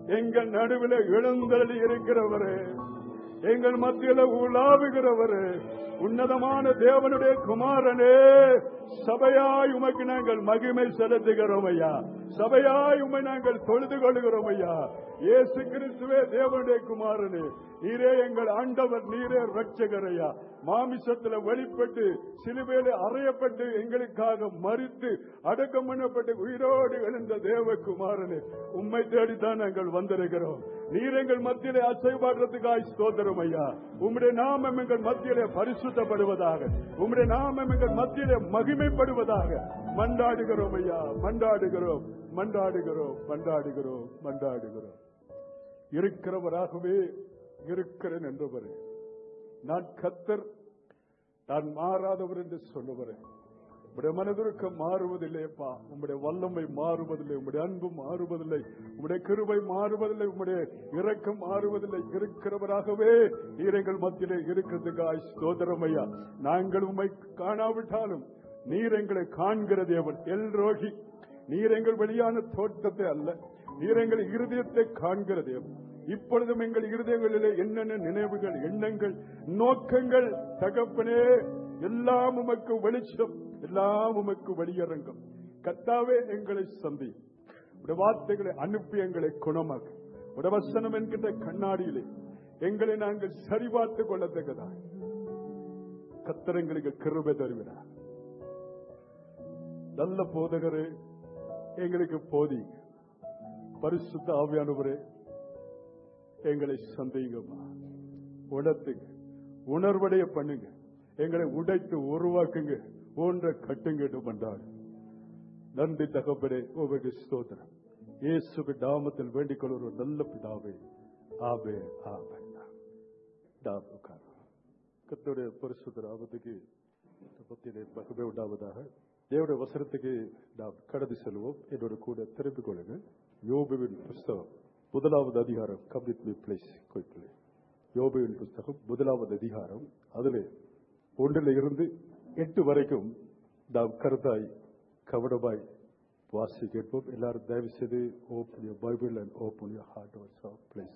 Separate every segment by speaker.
Speaker 1: எங்கள் நடுவில் எழுந்தருளி இருக்கிறவரே எங்கள் மத்தியில உலாவுகிறவரே உன்னதமான தேவனுடைய குமாரனே சபையாய் உமக்கு நாங்கள் மகிமை செலுத்துகிறோம் ஐயா சபையாய் உமை நாங்கள் தொழுது கொள்கிறோம் ஐயா இயேசு கிறிஸ்துவே தேவனுடைய குமாரனே நீரே எங்கள் ஆண்டவர் நீரே ரட்சகர் ஐயா மாமிசத்துல வெளிப்பட்டு சிலுவையில அறையப்பட்டு எங்களுக்காக மறித்து அடக்கம் பண்ணப்பட்டு உயிரோடு எழுந்த தேவகுமாரனே உம்மை தேடித்தான் நாங்கள் வந்திருக்கிறோம் நீர் எங்கள் மத்தியிலே அசைவாடுறதுக்காய் ஸ்தோத்திரம் ஐயா உம்முடைய நாமம் எங்கள் மத்தியிலே பரிசுத்தப்படுவதாக உம்முடைய நாமம் எங்கள் மத்தியிலே மகிமைப்படுவதாக மண்டாடுகிறோம் ஐயா மண்டாடுகிறோம் மண்டாடுகிறோம் மண்டாடுகிறோம் மண்டாடுகிறோம் இருக்கிறவராகவே இருக்கிறேன் என்றவரே நான் கத்தர் நான் மாறாதவர் என்று சொல்லுகிறேன் உடைய மனதிற்கம் மாறுவதில்லைப்பா உம்முடைய வல்லமை மாறுவதில்லை உம்முடைய அன்பு மாறுவதில்லை உம்முடைய கிருபை மாறுவதில்லை உம்முடைய இரக்கம் மாறுவதில்லை இருக்கிறவராகவே நீர் எங்கள் மத்தியிலே இருக்கிறதுக்காய் ஸ்தோத்திரம் ஐயா நாங்கள் உம்மை காணாவிட்டாலும் நீர் எங்களை காண்கிற தேவன் எல் ரோகி நீர் எங்கள் வெளியான தோட்டத்தை அல்ல நீர் எங்கள் இருதயத்தை காண்கிற தேவன் இப்பொழுதும் எங்கள் இருதயங்களிலே என்னென்ன நினைவுகள் எண்ணங்கள் நோக்கங்கள் தகப்பனே எல்லாம் உமக்கு வெளிச்சம் எல்லாம் உமக்கு வெளியரங்கம் கத்தாவே எங்களை சந்தி உடைய வார்த்தைகளை அனுப்பி எங்களை குணமாக்கு உடைய வசனம் என்கின்ற கண்ணாடியிலே எங்களை நாங்கள் சரிபார்த்துக் கொள்ளத்தக்கதா கத்தரங்களுக்கு கிருபை தருகிறார் நல்ல போதகரே எங்களுக்கு போதி பரிசுத்த ஆவியானவரே எங்களை சந்தேகமா உணர்த்துங்க உணர்வடைய பண்ணுங்க எங்களை உடைத்து உருவாக்குங்க போன்ற கட்டுங்க பண்றாங்க நன்றி தகப்பனே உமக்கு ஸ்தோத்திரம் இயேசுக்கு நாமத்தில் வேண்டிக் கொள்ளும் ஒரு நல்ல பிதாவே ஆவே ஆவே கத்தோடைய பரிசுத்த நாமத்துக்கு பத்தியிலே மகிமை உண்டாவதாக தேவடைய வசனத்துக்கு நாம் கடந்து செல்வோம் என்னோட கூட திருப்பிக் கொள்ளுங்கள் யோபுவின் புஸ்தகம் முதலாவது அதிகாரம் கம்ப்ளீட் மீ பிளேஸ் குயிக்லி யோபுவின் புஸ்தகம் முதலாவது அதிகாரம் அதில் ஒன்றில் இருந்து எட்டு வரைக்கும் நாம் கருத்தாய் கவனமாய் வாசி கேட்போம் எல்லாரும் தயவு செய்து open your Bible and open your heart also please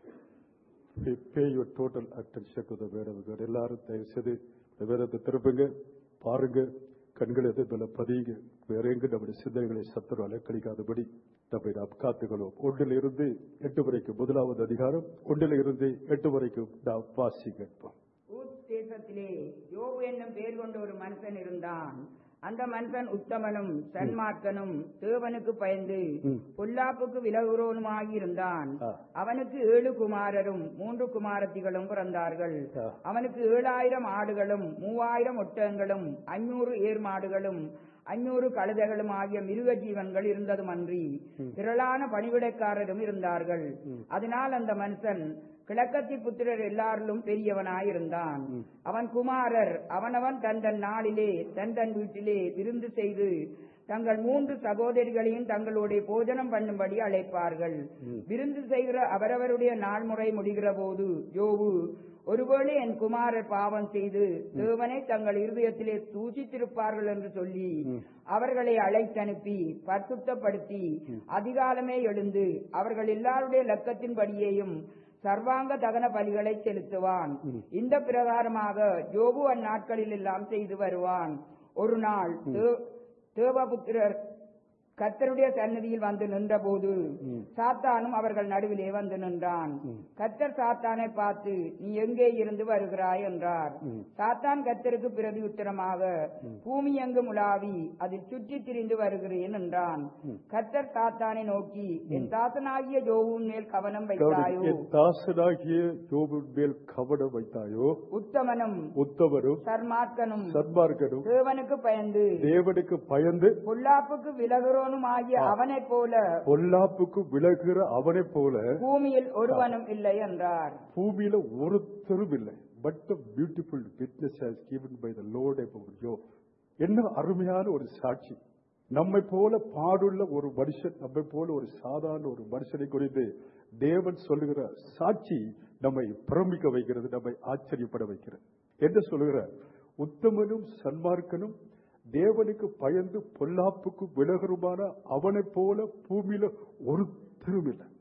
Speaker 1: pay your total attention to the word of God எல்லாரும் தயவு செய்து இந்த வேதத்தை திருப்புங்க பாருங்க கண்களை எதை மேல பதியுங்க வேற எங்கு நம்முடைய சிந்தனைகளை சத்துரு அலைக்கழிக்காதபடி நம்மை நாம் காத்துக்கொள்வோம் ஒன்றில் இருந்து எட்டு வரைக்கும் முதலாவது அதிகாரம் ஒன்றில் இருந்து எட்டு வரைக்கும் நாம் வாசி கேட்போம்
Speaker 2: ஊத் தேசத்திலே யோபு என்னும் பேர் கொண்ட ஒரு மனுஷன் இருந்தான் அந்த மனுஷன் உத்தமனும் சன்மார்க்கனும் தேவனுக்கு பயந்து
Speaker 1: ம்.
Speaker 2: பொல்லாப்புக்கு விலகுறவனுமாகி இருந்தான்
Speaker 1: ஆ.
Speaker 2: அவனுக்கு ஏழு குமாரரும் மூன்று குமாரத்திகளும் பிறந்தார்கள்
Speaker 1: ஆ.
Speaker 2: அவனுக்கு ஏழாயிரம் ஆடுகளும் மூவாயிரம் ஒட்டகங்களும் ஐநூறு ஏர் மாடுகளும் ஐநூறு கழுதைகளும் ஆகிய மிருக ஜீவன்கள் இருந்ததுமன்றி திரளான பணிவிடைக்காரரும் இருந்தார்கள் அதனால் அந்த மனுஷன் கிழக்கத்தி புத்திரர் எல்லாரிலும் பெரியவனாயிருந்தான் அவன் குமாரர் அவனவன் தன் தன் நாளிலே தன் தன் வீட்டிலே விருந்து செய்து தங்கள் மூன்று சகோதரிகளையும் தங்களுடைய போஜனம் பண்ணும்படி அழைப்பார்கள் விருந்து செய்கிற அவரவருடைய நாள்முறை முடிகிற போது யோவு ஒருவேளை என் குமாரர் பாவம் செய்து தேவனை தங்கள் இருதயத்திலே தூசித்திருப்பார்கள் என்று சொல்லி அவர்களை அழைத்தனுப்பி பரிசுத்தப்படுத்தி அதிகாலமே எழுந்து அவர்கள் எல்லாருடைய லக்கத்தின்படியேயும் சர்வாங்க தகன பலிகளை செலுத்துவான் இந்த பிரகாரமாக யோபு அந்நாட்களில் எல்லாம் செய்து வருவான் ஒரு நாள் தே- தேவபுத்திரர் கர்த்தருடைய சன்னதியில் வந்து நின்றபோது சாத்தானும் அவர்கள் நடுவிலே வந்து நின்றான் கர்த்தர் சாத்தானை பார்த்து நீ எங்கே இருந்து வருகிறாய் என்றார் சாத்தான் கர்த்தருக்கு பிரதி உத்தரமாக பூமி எங்கும் உலாவி அதில் சுற்றி திரிந்து வருகிறேன் என்றான் கர்த்தர் சாத்தானை நோக்கி என் தாசனாகிய ஜோவும் மேல் கவனம் வைத்தாயோ
Speaker 1: என் தாசனாகிய யோபின் மேல் கவனம் வைத்தாயோ
Speaker 2: உத்தமனும்
Speaker 1: உத்தவரும்
Speaker 2: சர்மார்க்கனும்
Speaker 1: சன்மார்க்கனும்
Speaker 2: தேவனுக்கு பயந்து
Speaker 1: தேவனுக்கு பயந்து
Speaker 2: பொல்லாப்புக்கு விலகுறோனும் ஆகிய அவனைப் போல
Speaker 1: பொல்லாப்புக்கு விலகுகிற அவனைப் போல
Speaker 2: பூமியில் ஒருவனும் இல்லை என்றார்
Speaker 1: பூமியில ஒருத்தரும் இல்லை but beautiful witness has given by the Lord about Job என்ன அருமையான ஒரு சாட்சி நம்மை போல பாடுள்ள ஒரு மனுஷன் நம்மை போல ஒரு சாதாரண ஒரு மனுஷனை குறித்து தேவன் சொல்லுகிற சாட்சி நம்மை பிரமிக்க வைக்கிறது நம்மை ஆச்சரியப்பட வைக்கிறது என்ன சொல்லுகிற உத்தமனும் சன்மார்க்கனும் தேவனுக்கு பயந்து பொல்லாப்புக்கு விலகருமான அவனைப் போல பூமியில ஒருத்தரும் இல்லை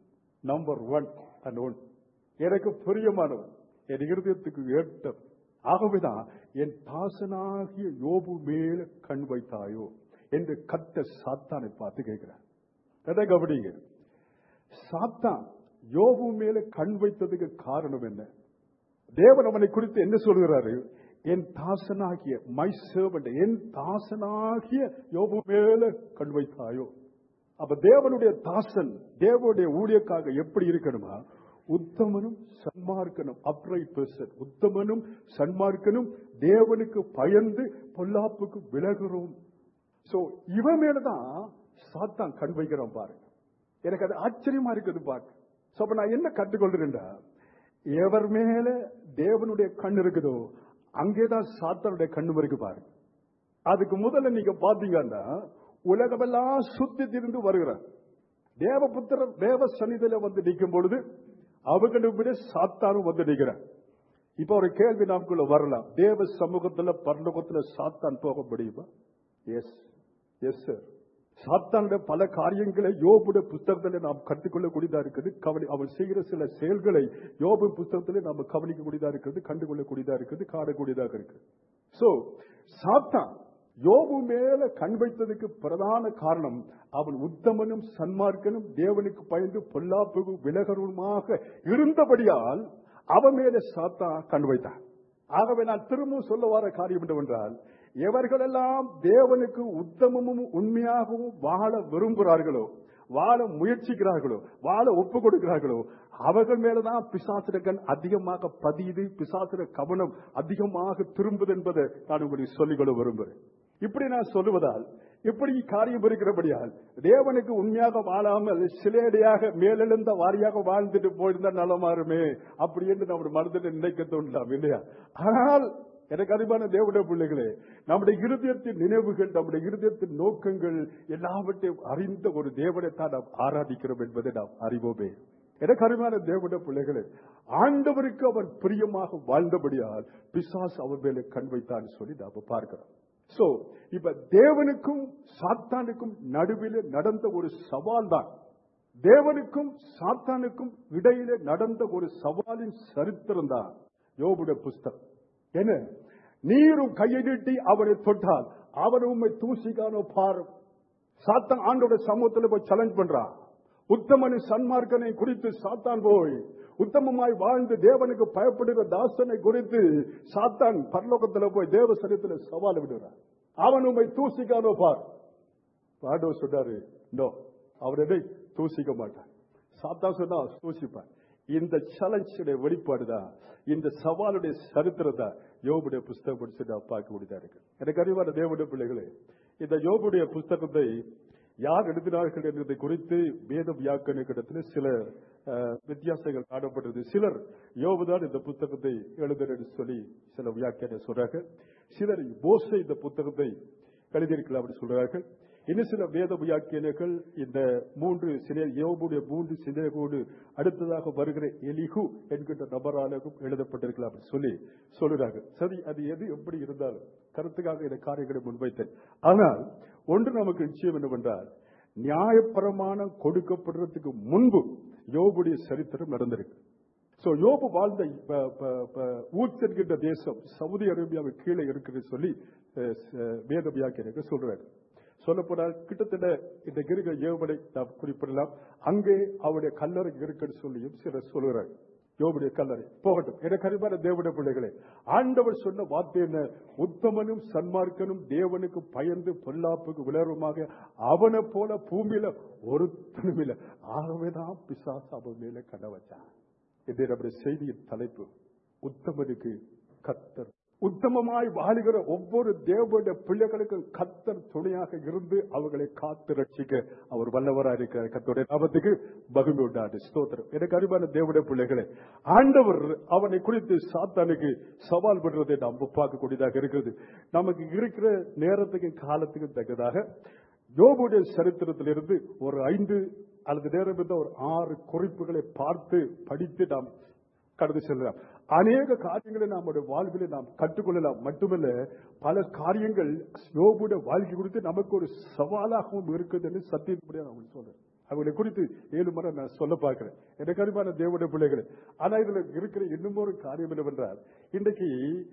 Speaker 1: நம்பர் ஒன் அண்ட் ஒன் எனக்கு பிரியமானவன் என் இருதயத்துக்கு ஏற்ற ஆகவேதான் என் தாசனாகிய யோபு மேல கண் வைத்தாயோ என்று கத்த சாத்தானை பார்த்து கேட்கிறார் எதை கவனிங்க சாத்தான் யோபு மேல கண் வைத்ததுக்கு காரணம் என்ன தேவன் அவனை குறித்து என்ன சொல்கிறாரு என் தாசனாகிய மை சேவன் என் தாசனாகிய யோபு மேல கண் வைத்தாயோ அப்ப தேவனுடைய தாசன் தேவனுடைய ஊழியக்காக எப்படி இருக்கணுமா உத்தமனும் சன்மார்க்கனும் அப்ரைட் பர்சன் உத்தமனும் சன்மார்க்கனும் தேவனுக்கு பயந்து பொல்லாப்புக்கு விலகுறோம் சோ இவன் மேலதான் சாத்தான் கண் வைக்கிறான் பாருங்க எனக்கு அது ஆச்சரியமா இருக்குது பாருங்க சோ அப்ப நான் என்ன கற்றுக்கொள்றேன்டா எவர் மேல தேவனுடைய கண் இருக்குதோ அங்கேதான் சாத்தானுடைய கண்ணு இருக்கு பாருங்க அதுக்கு முதல்ல நீங்க பாத்தீங்கன்னா உலகமெல்லாம் சுத்தி திரிந்து வருகிறார் தேவபுத்திரர் தேவ சன்னிதியில வந்து நிற்கும் பொழுது அவர்களும் விட சாத்தானும் வந்து நிற்கிறார் இப்ப ஒரு கேள்வி நமக்குள்ள வரலாம் தேவ சமூகத்துல பரலோகத்துல சாத்தான் போக முடியுமா எஸ் எஸ் சார் சாத்தானுடைய பல காரியங்களை யோபுடைய புத்தகத்தில் நாம் கற்றுக்கொள்ளக்கூடியதா இருக்குது கவனி அவன் செய்கிற சில செயல்களை யோபு புத்தகத்திலே நாம் கவனிக்கக்கூடியதா இருக்கிறது கண்டுகொள்ளக்கூடியதா இருக்குது காணக்கூடியதாக இருக்கு சோ சாத்தான் யோபு மேல கண் வைத்ததுக்கு பிரதான காரணம் அவன் உத்தமனும் சன்மார்க்கனும் தேவனுக்கு பயந்து பொல்லாப்புக்கு விலகருமாக இருந்தபடியால் அவன் மேல சாத்தான் கண் வைத்தான் ஆகவே நான் திரும்பவும் சொல்ல வர காரியம் என்னவென்றால் எவர்களெல்லாம் தேவனுக்கு உத்தமமும் உண்மையாகவும் வாழ விரும்புகிறார்களோ வாழ முயற்சிக்கிறார்களோ வாழ ஒப்பு கொடுக்கிறார்களோ அவர்கள் மேலதான் பிசாசுர கண் அதிகமாக பதியுது பிசாசுர கவனம் அதிகமாக திரும்புது என்பதை நான் உங்களுக்கு சொல்லிக்கொள்ள விரும்புகிறேன் இப்படி நான் சொல்லுவதால் இப்படி காரியம் இருக்கிறபடியால் தேவனுக்கு உண்மையாக வாழாமல் சிலேடையாக மேலெழுந்த வாரியாக வாழ்ந்துட்டு போயிருந்தா நலமாறுமே அப்படி என்று நம்ம மனதில் நினைக்க தோன்றலாம் இல்லையா ஆனால் எனக்கு அறிவான தேவனுடைய பிள்ளைகளே நம்முடைய இருதயத்தின் நினைவுகள் நம்முடைய இருதயத்தின் நோக்கங்கள் எல்லாவற்றையும் அறிந்த ஒரு தேவனை தான் நாம் ஆராதிக்கிறோம் என்பதை நாம் அறிவோமே எனக்கு அறிவான தேவனுடைய பிள்ளைகளே ஆண்டவருக்கு அவன் பிரியமாக வாழ்ந்தபடியால் பிசாஸ் அவன் மேலே கண் வைத்தான் சொல்லி நாம பார்க்கிறோம் சோ இப்ப தேவனுக்கும் சாத்தானுக்கும் நடுவில் நடந்த ஒரு சவால் தான் தேவனுக்கும் சாத்தானுக்கும் இடையிலே நடந்த ஒரு சவாலின் சரித்திரம் தான் யோபுடைய புஸ்தகம் என்ன நீரும் கையை நீட்டி அவனை தொட்டால் அவன் உண்மை தூசிக்கானோ பாரும் சாத்தான் ஆண்டோட சமூகத்தில் போய் சேலஞ்ச் பண்றான் உத்தமனை சன்மார்க்கனை குறித்து சாத்தான் போய் உத்தமமாய் வாழ்ந்து தேவனுக்கு பயப்படுகிற தாசனை குறித்து சாத்தான் பரலோகத்தில் போய் தேவ சரித்துல சவால் விடுறான் அவன் உண்மை தூசிக்கானோ பார் பாடோ சொன்னாரு நோ அவரை தூசிக்க மாட்டான் சாத்தா சொன்னா தூசிப்பான் இந்த சேலஞ்சுடைய வெளிப்பாடுதான் இந்த சவாலுடைய சரித்திரம் தான் யோபுடைய புஸ்தகம் படிச்சு நான் பார்க்க முடியதா இருக்கு எனக்கு அறிவான தேவனுடைய பிள்ளைகளே இந்த யோபுடைய புஸ்தகத்தை யார் எழுதினார்கள் என்பதை குறித்து வேத வியாக்கணிக்கிடத்தில் சில அஹ், வித்தியாசங்கள் காணப்பட்டது சிலர் யோபுதான் இந்த புத்தகத்தை எழுதுறன்னு சொல்லி சில வியாக்கியான சொல்றாங்க சிலர் போசை இந்த புத்தகத்தை எழுதியிருக்கலாம் அப்படின்னு சொல்றார்கள் இன்னும் சில வேத வியாக்கியர்கள் இந்த மூன்று சிலை யோபுடைய மூன்று சிலைகளோடு அடுத்ததாக வருகிற எலிகு என்கின்ற நபராலும் எழுதப்பட்டிருக்கலாம் அப்படின்னு சொல்லி சொல்லுறாங்க சரி அது எது எப்படி இருந்தாலும் கருத்துக்காக இந்த காரியங்களை முன்வைத்தேன் ஆனால் ஒன்று நமக்கு நிச்சயம் என்னவென்றால் நியாயப்பிரமாணம் கொடுக்கப்படுறதுக்கு முன்பு யோபுடைய சரித்திரம் நடந்திருக்கு சோ யோபு வாழ்ந்த ப- ப- ப- ஊத் என்கின்ற தேசம் சவுதி அரேபியாவுக்கு கீழே இருக்குன்னு சொல்லி அஹ், ச- வேத வியாக்கியர்கள் சொல்றாரு சொல்லப்போனால் கிட்டத்தட்ட இந்த கிருக ஏவனை நாம் குறிப்பிடலாம் அங்கே அவருடைய கல்லறை இருக்குன்னு சொல்லியும் சிலர் சொல்லுகிறார் யோபுடைய கல்லறை போகட்டும் எனக்கு அறிவான தேவனுடைய பிள்ளைகளே ஆண்டவர் சொன்ன வார்த்தை என்ன உத்தமனும் சன்மார்க்கனும் தேவனுக்கு பயந்து பொல்லாப்புக்கு விளருமாக அவனை போல பூமியில ஒருத்தனும் இல்லை ஆகவேதான் பிசாசு அவன் மேல கண்ண வச்சான் இது நம்முடைய செய்தியின் தலைப்பு உத்தமனுக்கு கத்தர் உத்தமமாய் வாழுகிற ஒவ்வொரு தேவனுடைய பிள்ளைகளுக்கும் கத்தர் துணையாக இருந்து அவர்களை காத்து ரட்சிக்க அவர் வல்லவராக இருக்கிறார் கத்தோடைய நாமத்துக்கு மகிமை உண்டாது ஸ்தோத்திரம் எனக்கு அறிவான தேவனுடைய பிள்ளைகளே ஆண்டவர் அவனை குறித்து சாத்தானுக்கு சவால் பண்றதை நாம் பார்க்கக்கூடியதாக இருக்கிறது நமக்கு இருக்கிற நேரத்துக்கு காலத்துக்கு தக்கதாக யோபுடைய சரித்திரத்திலிருந்து ஒரு ஐந்து அல்லது நேரம் இருந்த ஒரு ஆறு குறிப்புகளை பார்த்து படித்து நாம் கடந்து செல்லலாம் அநேக காரியங்களை நம்முடைய வாழ்வில் நாம் கற்றுக்கொள்ளலாம் மட்டுமல்ல பல காரியங்கள் யோபுடைய வாழ்க்கை குறித்து நமக்கு ஒரு சவாலாகவும் இருக்குது என்று சத்தியப்படியாக நான் உங்களுக்கு சொல்றேன் அவங்களை குறித்து ஏழு முறை நான் சொல்ல பார்க்கிறேன் எனக்கு அறிவான தேவனுடைய பிள்ளைகள் ஆனா இதுல இருக்கிற இன்னும் ஒரு காரியம் என்னவென்றால் இன்றைக்கு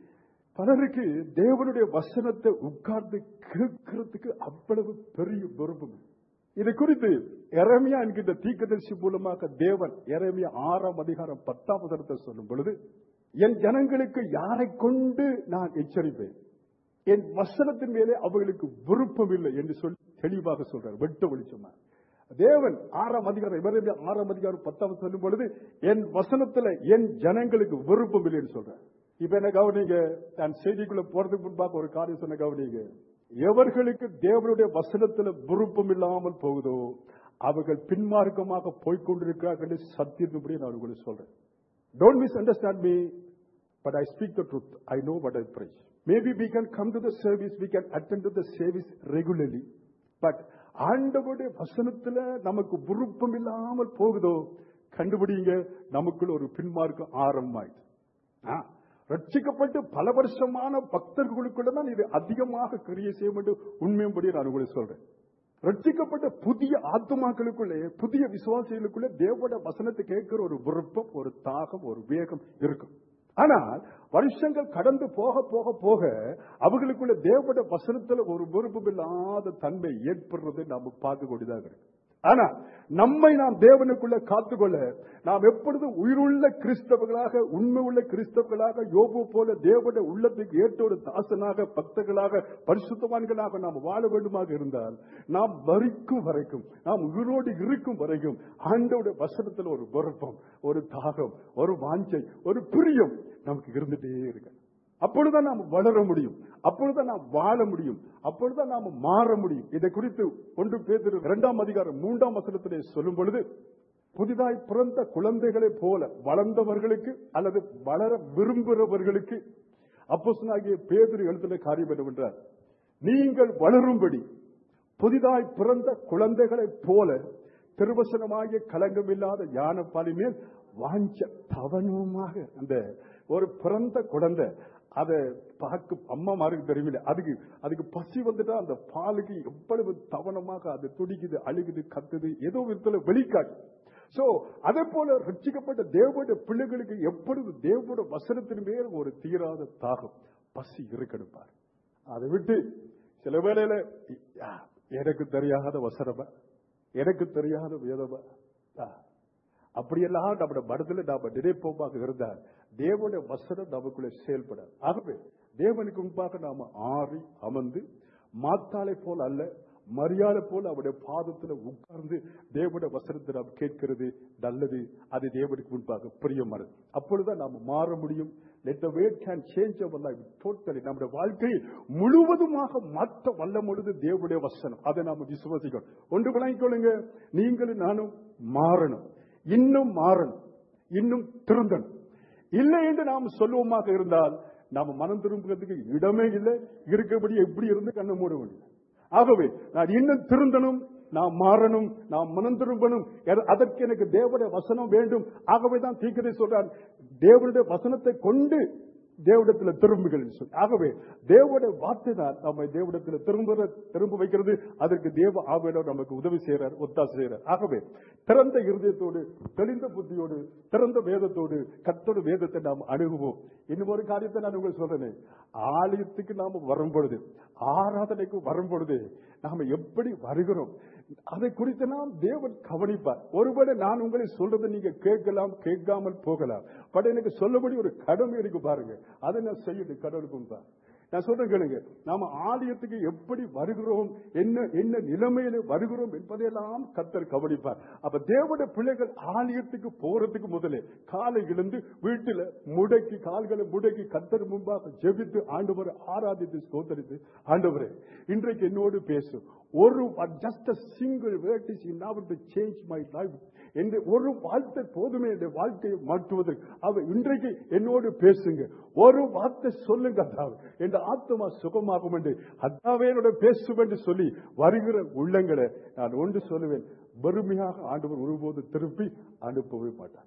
Speaker 1: பலருக்கு தேவனுடைய வசனத்தை உட்கார்ந்து கேட்கறதுக்கு அவ்வளவு பெரிய விருப்பம் இது குறித்து எரமியா என்கின்ற தீக்கதரிசி மூலமாக தேவன் எரமியா ஆறாம் அதிகாரம் பத்தாம் வசனத்தை சொல்லும் பொழுது என் ஜனங்களுக்கு யாரை கொண்டு நான் எச்சரிப்பேன் என் வசனத்தின் மேலே அவர்களுக்கு விருப்பம் இல்லை என்று சொல்லி தெளிவாக சொல்றார் வெட்ட வெளிச்சமா தேவன் ஆறாம் அதிகாரம் எரேமியா ஆறாம் அதிகாரம் பத்தாம் சொல்லும் பொழுது என் வசனத்துல என் ஜனங்களுக்கு விருப்பம் இல்லைன்னு சொல்றார் இப்ப என்ன கவனிங்க நான் செய்திக்குள்ள போறதுக்கு முன்பாக ஒரு காரியம் சொன்ன கவனிங்க எவர்களுக்கு தேவனுடைய வசனத்துல விருப்பம் இல்லாமல் போகுதோ அவர்கள் பின்மார்க்கமாக போய்கொண்டிருக்கிறார்கள் என்று சத்தியத்தின்படி நான் உங்களுக்கு சொல்றேன் don't misunderstand me but I speak the truth. I know what I preach. Maybe we can come to the service, we can attend to the service regularly. But ஆண்டவருடைய வசனத்துல நமக்கு விருப்பம் இல்லாமல் போகுதோ கண்டுபிடிங்க நமக்குள்ள ஒரு பின்மார்க்கம் ஆரம்பமாயிடுது ஆ, ரட்சிக்கப்பட்டு பல வருஷமான பக்தர்களுக்குள்ள தான் இது அதிகமாக கிரியை செய்யும் என்று உண்மையும்படி நான் உங்களுக்கு சொல்றேன் ரட்சிக்கப்பட்ட புதிய ஆத்மாக்களுக்குள்ளே புதிய விசுவாசிகளுக்குள்ளே தேவோட வசனத்தை கேட்கிற ஒரு விருப்பம் ஒரு தாகம் ஒரு வேகம் இருக்கும் ஆனால் வருஷங்கள் கடந்து போக போக போக அவர்களுக்குள்ள தேவோட வசனத்துல ஒரு விருப்பம் இல்லாத தன்மை ஏற்படுறதை நாம் பார்க்க கூடியதாக இருக்கு ஆனா நம்மை நாம் தேவனுக்குள்ள காத்துக்கொள்ள நாம் எப்பொழுதும் உயிருள்ள கிறிஸ்தவர்களாக உண்மை உள்ள கிறிஸ்தவர்களாக யோபு போல தேவனுடைய உள்ளத்துக்கு ஏற்ற ஒரு தாசனாக பக்தர்களாக பரிசுத்தவான்களாக நாம் வாழ வேண்டுமாக இருந்தால் நாம் வரிக்கும் வரைக்கும் நாம் உயிரோடு இருக்கும் வரைக்கும் ஆண்டவுடைய வசனத்தில் ஒரு விருப்பம் ஒரு தாகம் ஒரு வாஞ்சை ஒரு பிரியம் நமக்கு இருந்துட்டே இருக்கு அப்பொழுதுதான் நாம் வளர முடியும் அப்பொழுதுதான் நாம் வாழ முடியும் அப்பொழுதுதான் நாம் மாற முடியும் இதை குறித்து ஒன்று பேர் இரண்டாம் அதிகாரம் மூன்றாம் வசனத்திலே சொல்லும் பொழுது புதிதாய் பிறந்த குழந்தைகளைப் போல வளர்ந்தவர்களுக்கு அல்லது வளர விரும்புகிறவர்களுக்கு அப்போஸ்தலனாகிய பேதுரு எழுதின காரியம் என்னவென்றால் நீங்கள் வளரும்படி புதிதாய் பிறந்த குழந்தைகளைப் போல திருவசனமாகிய கலங்கமில்லாத யான மேல் வாஞ்ச தவனமாக அந்த ஒரு பிறந்த குழந்தை அதை பார்க்க அம்மா மாருக்கு தெரியுமில்ல அதுக்கு அதுக்கு பசி வந்துட்டா அந்த பாலுக்கு எவ்வளவு தவனமாக அது துடிக்குது அழுகுது கத்துது ஏதோ விதத்துல வெளிக்காட்டு சோ அதே போல ரட்சிக்கப்பட்ட தேவனுடைய பிள்ளைகளுக்கு எப்பொழுது தேவனோட வசனத்தின் மேல் ஒரு தீராத தாகம் பசி இருக்கணும் பாரு அதை விட்டு சில வேளையில யா, எனக்கு தெரியாத வசனமா எனக்கு தெரியாத வேதமா ஆ, அப்படியெல்லாம் நம்முடைய மனதில் நாம நினைப்போமாக இருந்தால் தேவனுடைய வசனம் நமக்குள்ளே செயல்படாது ஆகவே தேவனுக்கு முன்பாக நாம ஆறி அமர்ந்து மாத்தாளை போல் அல்ல மரியாதை போல அவருடைய பாதத்தில் உட்கார்ந்து தேவனுடைய வசனத்தை நாம் கேட்கிறது நல்லது அது தேவனுக்கு முன்பாக பிரியமானது அப்பொழுதுதான் நாம் மாற முடியும் let the word can change our life totally நம்முடைய வாழ்க்கையை முழுவதுமாக மாற்ற வல்ல பொழுது தேவனுடைய வசனம் அதை நாம விசுவாசிக்கணும் ஒன்று விளங்கிக் கொள்ளுங்க நீங்களும் நானும் மாறணும் இன்னும் மாறணும் இன்னும் திருந்தணும் இல்லை என்று நாம் சொல்லுவோமாக இருந்தால் நாம மனம் திரும்புறதுக்கு இடமே இல்லை இருக்கபடி எப்படி இருந்து கண்ணை மூட முடியும் ஆகவே நான் இன்னும் திருந்தணும் நாம் மாறணும் நாம் மனம் திரும்பணும் எத- அதற்கு எனக்கு தேவனுடைய வசனம் வேண்டும் ஆகவே தான் தீக்கதை சொல்றான் தேவனுடைய வசனத்தை கொண்டு தேவடத்துல திரும்புகள் என்று சொல்லி ஆகவே தேவனுடைய வார்த்தை தான் நம்மை தேவடத்துல திரும்ப திரும்ப வைக்கிறது அதற்கு தேவ ஆவியானவர் நமக்கு உதவி செய்யறார் ஒத்தாசை செய்யறார் ஆகவே திறந்த இருதயத்தோடு தெளிந்த புத்தியோடு திறந்த வேதத்தோடு கத்தோடு வேதத்தை நாம் அணுகுவோம் இன்னும் ஒரு காரியத்தை நான் உங்களுக்கு சொல்றேன் ஆலயத்துக்கு நாம வரும் பொழுது ஆராதனைக்கு வரும் பொழுது நாம எப்படி வருகிறோம் அதை குறித்து நாம் தேவன் கவனிப்பார் ஒருவேளை நான் உங்களை சொல்றதை நீங்க கேட்கலாம் கேட்காமல் போகலாம் பட் எனக்கு சொல்லபடி ஒரு கடமை இருக்கு பாருங்க அதை நான் செய்யணும் கடவுளுக்கு முன்பாக. நான் சொல்றேன் கேளுங்க நாம ஆலயத்துக்கு எப்படி வருகிறோம் என்ன என்ன நிலைமையில வருகிறோம் என்பதையெல்லாம் கத்தர் கவனிப்பார் அப்ப தேவனுடைய பிள்ளைகள் ஆலயத்துக்கு போறதுக்கு முதலே காலை எழுந்து வீட்டுல முடக்கி கால்களை முடக்கி கத்தர் முன்பாக ஜெபித்து ஆண்டவரை ஆராதித்து ஸ்தோத்தரித்து ஆண்டவரே இன்றைக்கு என்னோடு பேசும் ஒரு just single word is in to change my life என்று ஒரு வார்த்தை போதுமே என்ற வாழ்க்கையை மாற்றுவதற்கு அவர் இன்றைக்கு என்னோடு பேசுங்க ஒரு வார்த்தை சொல்லுங்க அத்தாவே என்ற ஆத்மா சுகமாகும் என்று அத்தாவே என்னோட பேசும் என்று சொல்லி வருகிற உள்ளங்களை நான் ஒன்று சொல்லுவேன் வறுமையாக ஆண்டவர் ஒருபோது திருப்பி அனுப்பவே மாட்டார்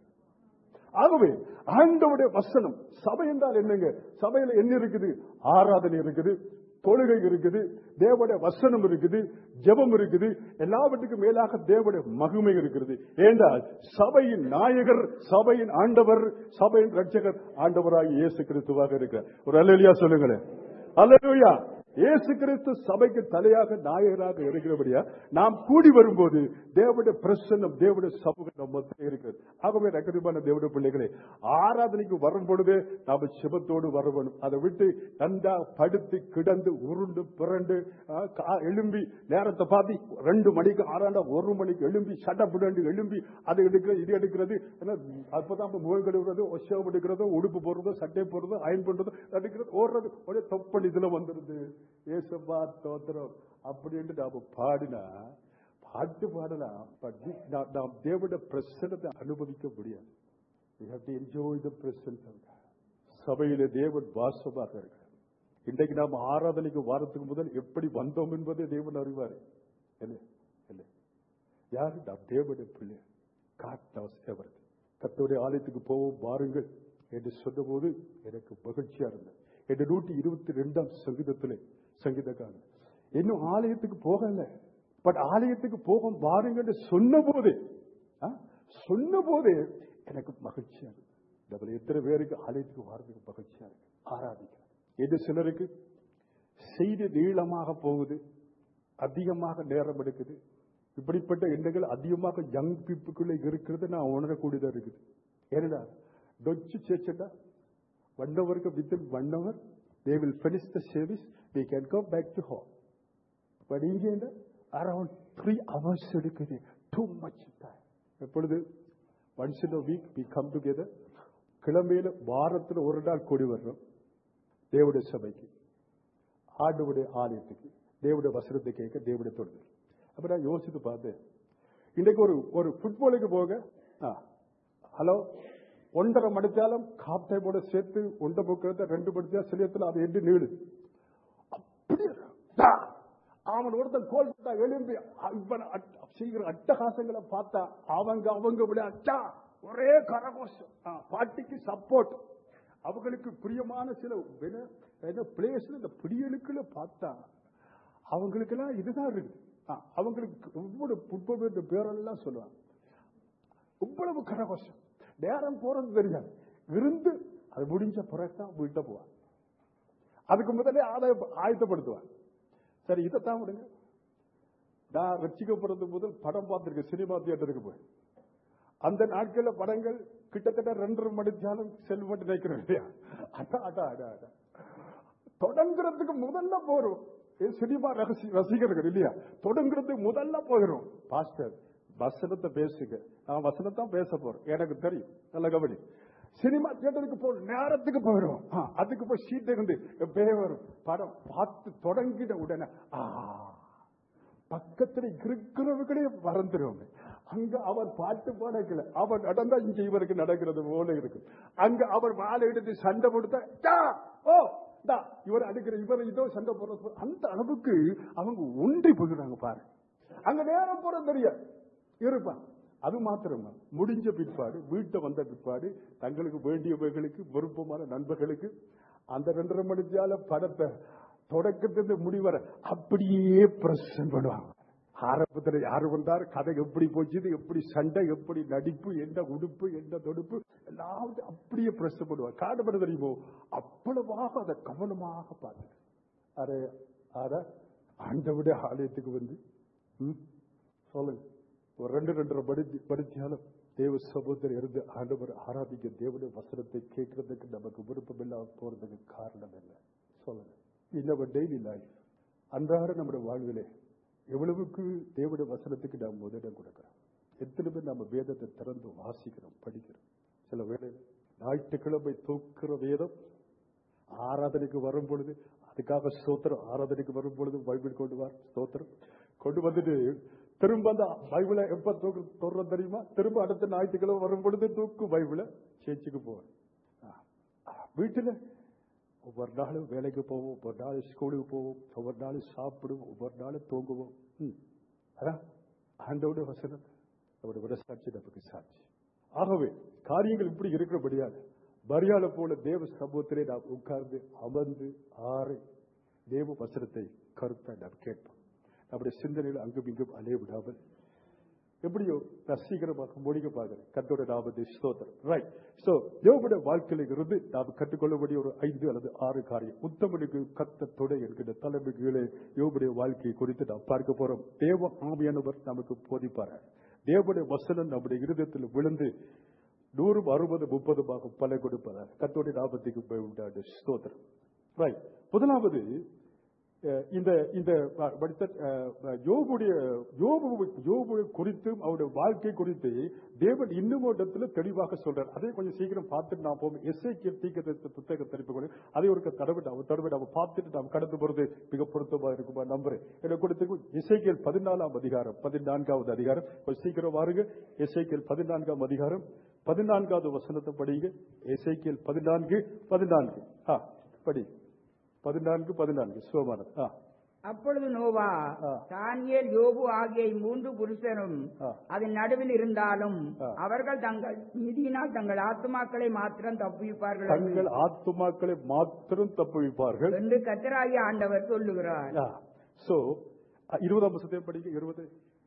Speaker 1: ஆகவே ஆண்டவருடைய வசனம் சபை என்றால் என்னங்க சபையில என்ன இருக்குது ஆராதனை இருக்குது தொழுகை இருக்குது தேவனுடைய வசனம் இருக்குது ஜெபம் இருக்குது எல்லாவற்றுக்கும் மேலாக தேவனுடைய மகிமை இருக்கிறது ஏண்டால் சபையின் நாயகர் சபையின் ஆண்டவர் சபையின் ரட்சகர் ஆண்டவராக இயேசு கிறிஸ்துவாக இருக்கிறார் ஒரு அல்லேலியா சொல்லுங்களேன் அல்லேலூயா இயேசு கிறிஸ்து சபைக்கு தலையாக நாயகராக இருக்கிறபடியா நாம் கூடி வரும்போது தேவனுடைய பிரசன்னம் தேவனுடைய சமூகம் நம்ம மத்தியில் இருக்கிறது ஆகவே நகரமான தேவனுடைய பிள்ளைகளே ஆராதனைக்கு வரும் பொழுது நாம சிவத்தோடு வர வேணும் அதை விட்டு நன்றா படுத்து கிடந்து உருண்டு பிறண்டு ஆ, கா- எழும்பி நேரத்தை பார்த்து ரெண்டு மணிக்கு ஆறாண்டா ஒரு மணிக்கு எழும்பி சட்டை பிடண்டு எழும்பி அதை எடுக்கிறது இது எடுக்கிறது ஏன்னா அப்பதான் இப்ப முகம் கழுவுறது ஒஷம் எடுக்கிறதோ உடுப்பு போடுறதோ சட்டை போடுறதோ அயன் பண்றதோ எடுக்கிறது ஓடுறது ஒரே தொப்படி இதுல வந்துருது ஏசப்பா தோத்திரம் அப்படின்னு நாம பாடினா பாட்டு பாடலாம் but we- நாம் நாம் தேவனுடைய பிரசனத்தை அனுபவிக்க முடியாது we have to enjoy the presence of God சபையிலே தேவன் வாசமாக இருக்கிறார் இன்றைக்கு நாம் ஆராதனைக்கு வாரத்துக்கு முதல் எப்படி வந்தோம் என்பதை தேவன் அறிவார் இல்லை இல்லை யாரு நாம் தேவனுடைய பிள்ளை காட்டாஸ் எவர் கத்தோடைய ஆலயத்துக்கு போவோம் வாருங்கள் என்று சொன்னபோது எனக்கு மகிழ்ச்சியா இருந்தது என்று நூற்றி இருபத்தி ரெண்டாம் சங்கீதத்திலே சங்கீதக்காரன் இன்னும் ஆலயத்துக்கு போகல பட் ஆலயத்துக்கு போகும் வாருங்கள் சொன்ன போது சொன்ன போது எனக்கு மகிழ்ச்சியா இருக்கு நம்ம எத்தனை பேருக்கு ஆலயத்துக்கு வாரத்துக்கு மகிழ்ச்சியா இருக்கு ஆராதிக்கிறேன் என்று சிலருக்கு செய்தி நீளமாக போகுது அதிகமாக நேரம் எடுக்குது இப்படிப்பட்ட எண்ணங்கள் அதிகமாக யங் பீப்புக்குள்ள இருக்கிறது நான் உணரக்கூடியதா இருக்குது ஏன்னா டொச்சு சேச்சண்டா ஒன் ஹவருக்கு within one hour they will finish the service we can go back to home but இங்கே அரௌண்ட் த்ரீ ஹவர்ஸ் எடுக்குது டூ மச் டைம் எப்பொழுது once in week we come together கிழமையில வாரத்துல ஒரு நாள் கூடி வர்றோம் தேவடைய சபைக்கு ஆண்டவுடைய ஆலயத்துக்கு தேவடைய வசனத்தை கேட்க தேவடைய தொழுது அப்ப நான் யோசித்து பார்த்தேன் இன்றைக்கு ஒரு ஒரு ஃபுட்பாலுக்கு போக ஆ, ஹலோ ஒன்றரை மணித்தாலும் காப் டைமோட சேர்த்து ஒன்றை முக்கிறத ரெண்டு மணித்தா சிலியத்தில் அது எட்டு நீடு அப்படியே டா! அவன் ஒருத்தன் கோல் போட்டா எழும்பி இவன் அட்- செய்கிற அட்டகாசங்களை பார்த்தா அவங்க அவங்க விட அட்டா ஒரே கரகோஷம் ஆ, பாட்டிக்கு சப்போர்ட் அவங்களுக்கு பிரியமான சில வென- என்ன பிளேஸ் இந்த பிடியலுக்குள்ள பார்த்தா அவங்களுக்கெல்லாம் இதுதான் இருக்கு ஆ, அவங்களுக்கு இவ்வளவு புட்பால் என்ற பேரெல்லாம் சொல்லுவாங்க இவ்வளவு கரகோஷம் நேரம் போறது தெரியாது இருந்து அது முடிஞ்ச பிறகுதான் வீட்டை போவான் அதுக்கு முதல்ல ஆதாய ஆயத்தப்படுத்துவான் சரி இதைத்தான் விடுங்க நான் ரட்சிக்கப்படுறது முதல் படம் பார்த்திருக்கேன் சினிமா தியேட்டருக்கு போய் அந்த நாட்கள்ல படங்கள் கிட்டத்தட்ட ரெண்டரை மணி தியானம் செல்வம் நினைக்கிறேன் இல்லையா அடா அடா அடா அடா தொடங்குறதுக்கு முதல்ல போறோம் இது சினிமா ரகசி ரசிகர்கள் இல்லையா தொடங்குறதுக்கு முதல்ல போயிடும் பாஸ்டர் வசனத்தை பேசுங்க நான் வசனத்தான் பேச போறேன் எனக்கு தெரியும் நல்ல கபடி சினிமா தியேட்டருக்கு போ நேரத்துக்கு போயிடும் ஆ, அதுக்கு போய் சீட் இருந்து எப்பயே வரும் படம் பார்த்து தொடங்கின உடனே ஆ பக்கத்துல இருக்கிறவர்களே மறந்துடுவாங்க அங்க அவர் பாட்டு பாடக்கல அவர் நடந்தா இங்க இவருக்கு நடக்கிறது போல இருக்கு அங்க அவர் வாழை எடுத்து சண்டை போடுத்தா டா, ஓ டா, இவர் அடிக்கிற இவர் இதோ சண்டை போடுறது போல. அந்த அளவுக்கு அவங்க ஒன்றி போகிறாங்க பாரு அங்க நேரம் போற தெரியாது இருப்பான் அது மாத்திரமா முடிஞ்ச பிற்பாடு வீட்டை வந்த பிற்பாடு தங்களுக்கு வேண்டியவர்களுக்கு விருப்பமான நண்பர்களுக்கு அந்த ரெண்டரை மணிச்சால படத்தை தொடக்கத்திலிருந்து முடிவர அப்படியே பிரசன் பண்ணுவாங்க ஆரம்பத்தில் யாரு வந்தார் கதை எப்படி போச்சுது எப்படி சண்டை எப்படி நடிப்பு என்ன உடுப்பு என்ன தொடுப்பு எல்லாத்தையும் அப்படியே பிரசன் பண்ணுவாங்க காரணம் தெரியுமோ அவ்வளவாக அதை கவனமாக பார்த்து அரே ஆர ஆண்டவுடைய ஆலயத்துக்கு வந்து ம், சொல்லுங்க ஒரு ரெண்டு ரெண்டரை படி படிச்சாலும் தேவ சமூகத்தில் இருந்து ஆண்டவர் ஆராதிக்க தேவனுடைய வசனத்தை கேட்கறதுக்கு நமக்கு விருப்பம் இல்லாம போறதுக்கு காரணம் என்ன சொல்லுங்க இன்னவர் டெய்லி லைஃப் அன்றாட நம்முடைய வாழ்விலே எவ்வளவுக்கு தேவனுடைய வசனத்துக்கு நாம் முதலிடம் கொடுக்கிறோம் எத்தனை பேர் நம்ம வேதத்தை திறந்து வாசிக்கிறோம் படிக்கிறோம் சில வேளையில் ஞாயிற்றுக்கிழமை தூக்குற வேதம் ஆராதனைக்கு வரும் பொழுது அதுக்காக ஸ்தோத்திரம் ஆராதனைக்கு வரும் பொழுது பைபிள் கொண்டு வா ஸ்தோத்திரம் கொண்டு வந்துட்டு திரும்ப அந்த பைபிளை எப்ப தூக்கு தொடர்றது தெரியுமா திரும்ப அடுத்த ஞாயிற்றுக்கிழமை வரும் பொழுது தூக்கு பைபிளை சேர்ச்சுக்கு போவேன் வீட்டுல ஒவ்வொரு நாளும் வேலைக்கு போவோம் ஒவ்வொரு நாள் ஸ்கூலுக்கு போவோம் ஒவ்வொரு நாள் சாப்பிடுவோம் ஒவ்வொரு நாள் தூங்குவோம் ம். அதான் ஆண்டோட வசனம் அவருடைய விரசாட்சி நமக்கு சாட்சி ஆகவே காரியங்கள் இப்படி இருக்கிறபடியால் மரியாதை போல தேவ சமூகத்திலே நாம் உட்கார்ந்து அமர்ந்து ஆறு தேவ வசனத்தை கருத்தா நாம் கேட்போம் நம்முடைய சிந்தனையில் அங்கும் இங்கும் அலைய விடாமல் எப்படியோ நான் சீக்கிரமாக முடிக்க பார்க்கிறேன் கத்தோட நாமத்தை ஸ்தோத்திரம் ரைட் சோ யோகுடைய வாழ்க்கையில இருந்து நாம் கற்றுக்கொள்ளக்கூடிய ஒரு ஐந்து அல்லது ஆறு காரியம் உத்தமனுக்கு கத்த தொடை என்கிற தலைமைகளே யோகுடைய வாழ்க்கையை குறித்து நாம் பார்க்க போறோம் தேவ ஆவியானவர் நமக்கு போதிப்பார் தேவனுடைய வசனம் நம்முடைய இருதயத்தில் விழுந்து நூறும் அறுபது முப்பதுமாக பல கொடுப்பதார் கத்தோடைய நாமத்துக்கு போய் உண்டாடு ஸ்தோத்திரம் ரைட் முதலாவது அஹ் இந்த இந்த ப- படித்த அஹ், யோபுடைய யோபு யோபு குறித்தும் அவருடைய வாழ்க்கை குறித்து தேவன் இன்னும் ஒரு இடத்துல தெளிவாக சொல்றார் அதை கொஞ்சம் சீக்கிரம் பார்த்துட்டு நான் போவோம் எஸ்ஐ தீக்க புத்தக திருப்பி கொண்டு அதை ஒரு தடவை ஒரு தடவை நம்ம பார்த்துட்டு நாம் கடந்து போறது மிக பொருத்தமா இருக்குமா நம்புறேன் எனக்கு கொடுத்து இசைக்கியல் பதினாலாம் அதிகாரம் பதினான்காவது அதிகாரம் கொஞ்சம் சீக்கிரம் வாருங்க இசைக்கியல் பதினான்காம் அதிகாரம் பதினான்காவது வசனத்தை படிங்க இசைக்கியல் பதினான்கு பதினான்கு ஆ படி பதினான்கு பதினான்கு சோமானம் ஆ
Speaker 2: அப்பொழுது நோவா
Speaker 1: ஆ.
Speaker 2: தானியேல் யோபு ஆகிய மூன்று புருஷரும்
Speaker 1: ஆ.
Speaker 2: அதன் நடுவில் இருந்தாலும்
Speaker 1: ஆ.
Speaker 2: அவர்கள் தங்கள் நீதியினால் தங்கள் ஆத்துமாக்களை மாத்திரம் தப்புவிப்பார்கள்
Speaker 1: தங்கள் ஆத்துமாக்களை மாத்திரம் தப்புவிப்பார்கள்
Speaker 2: என்று கத்தராகிய ஆண்டவர் சொல்லுகிறார்
Speaker 1: சோ இருபதாம் வசனத்தை படிக்க இருபது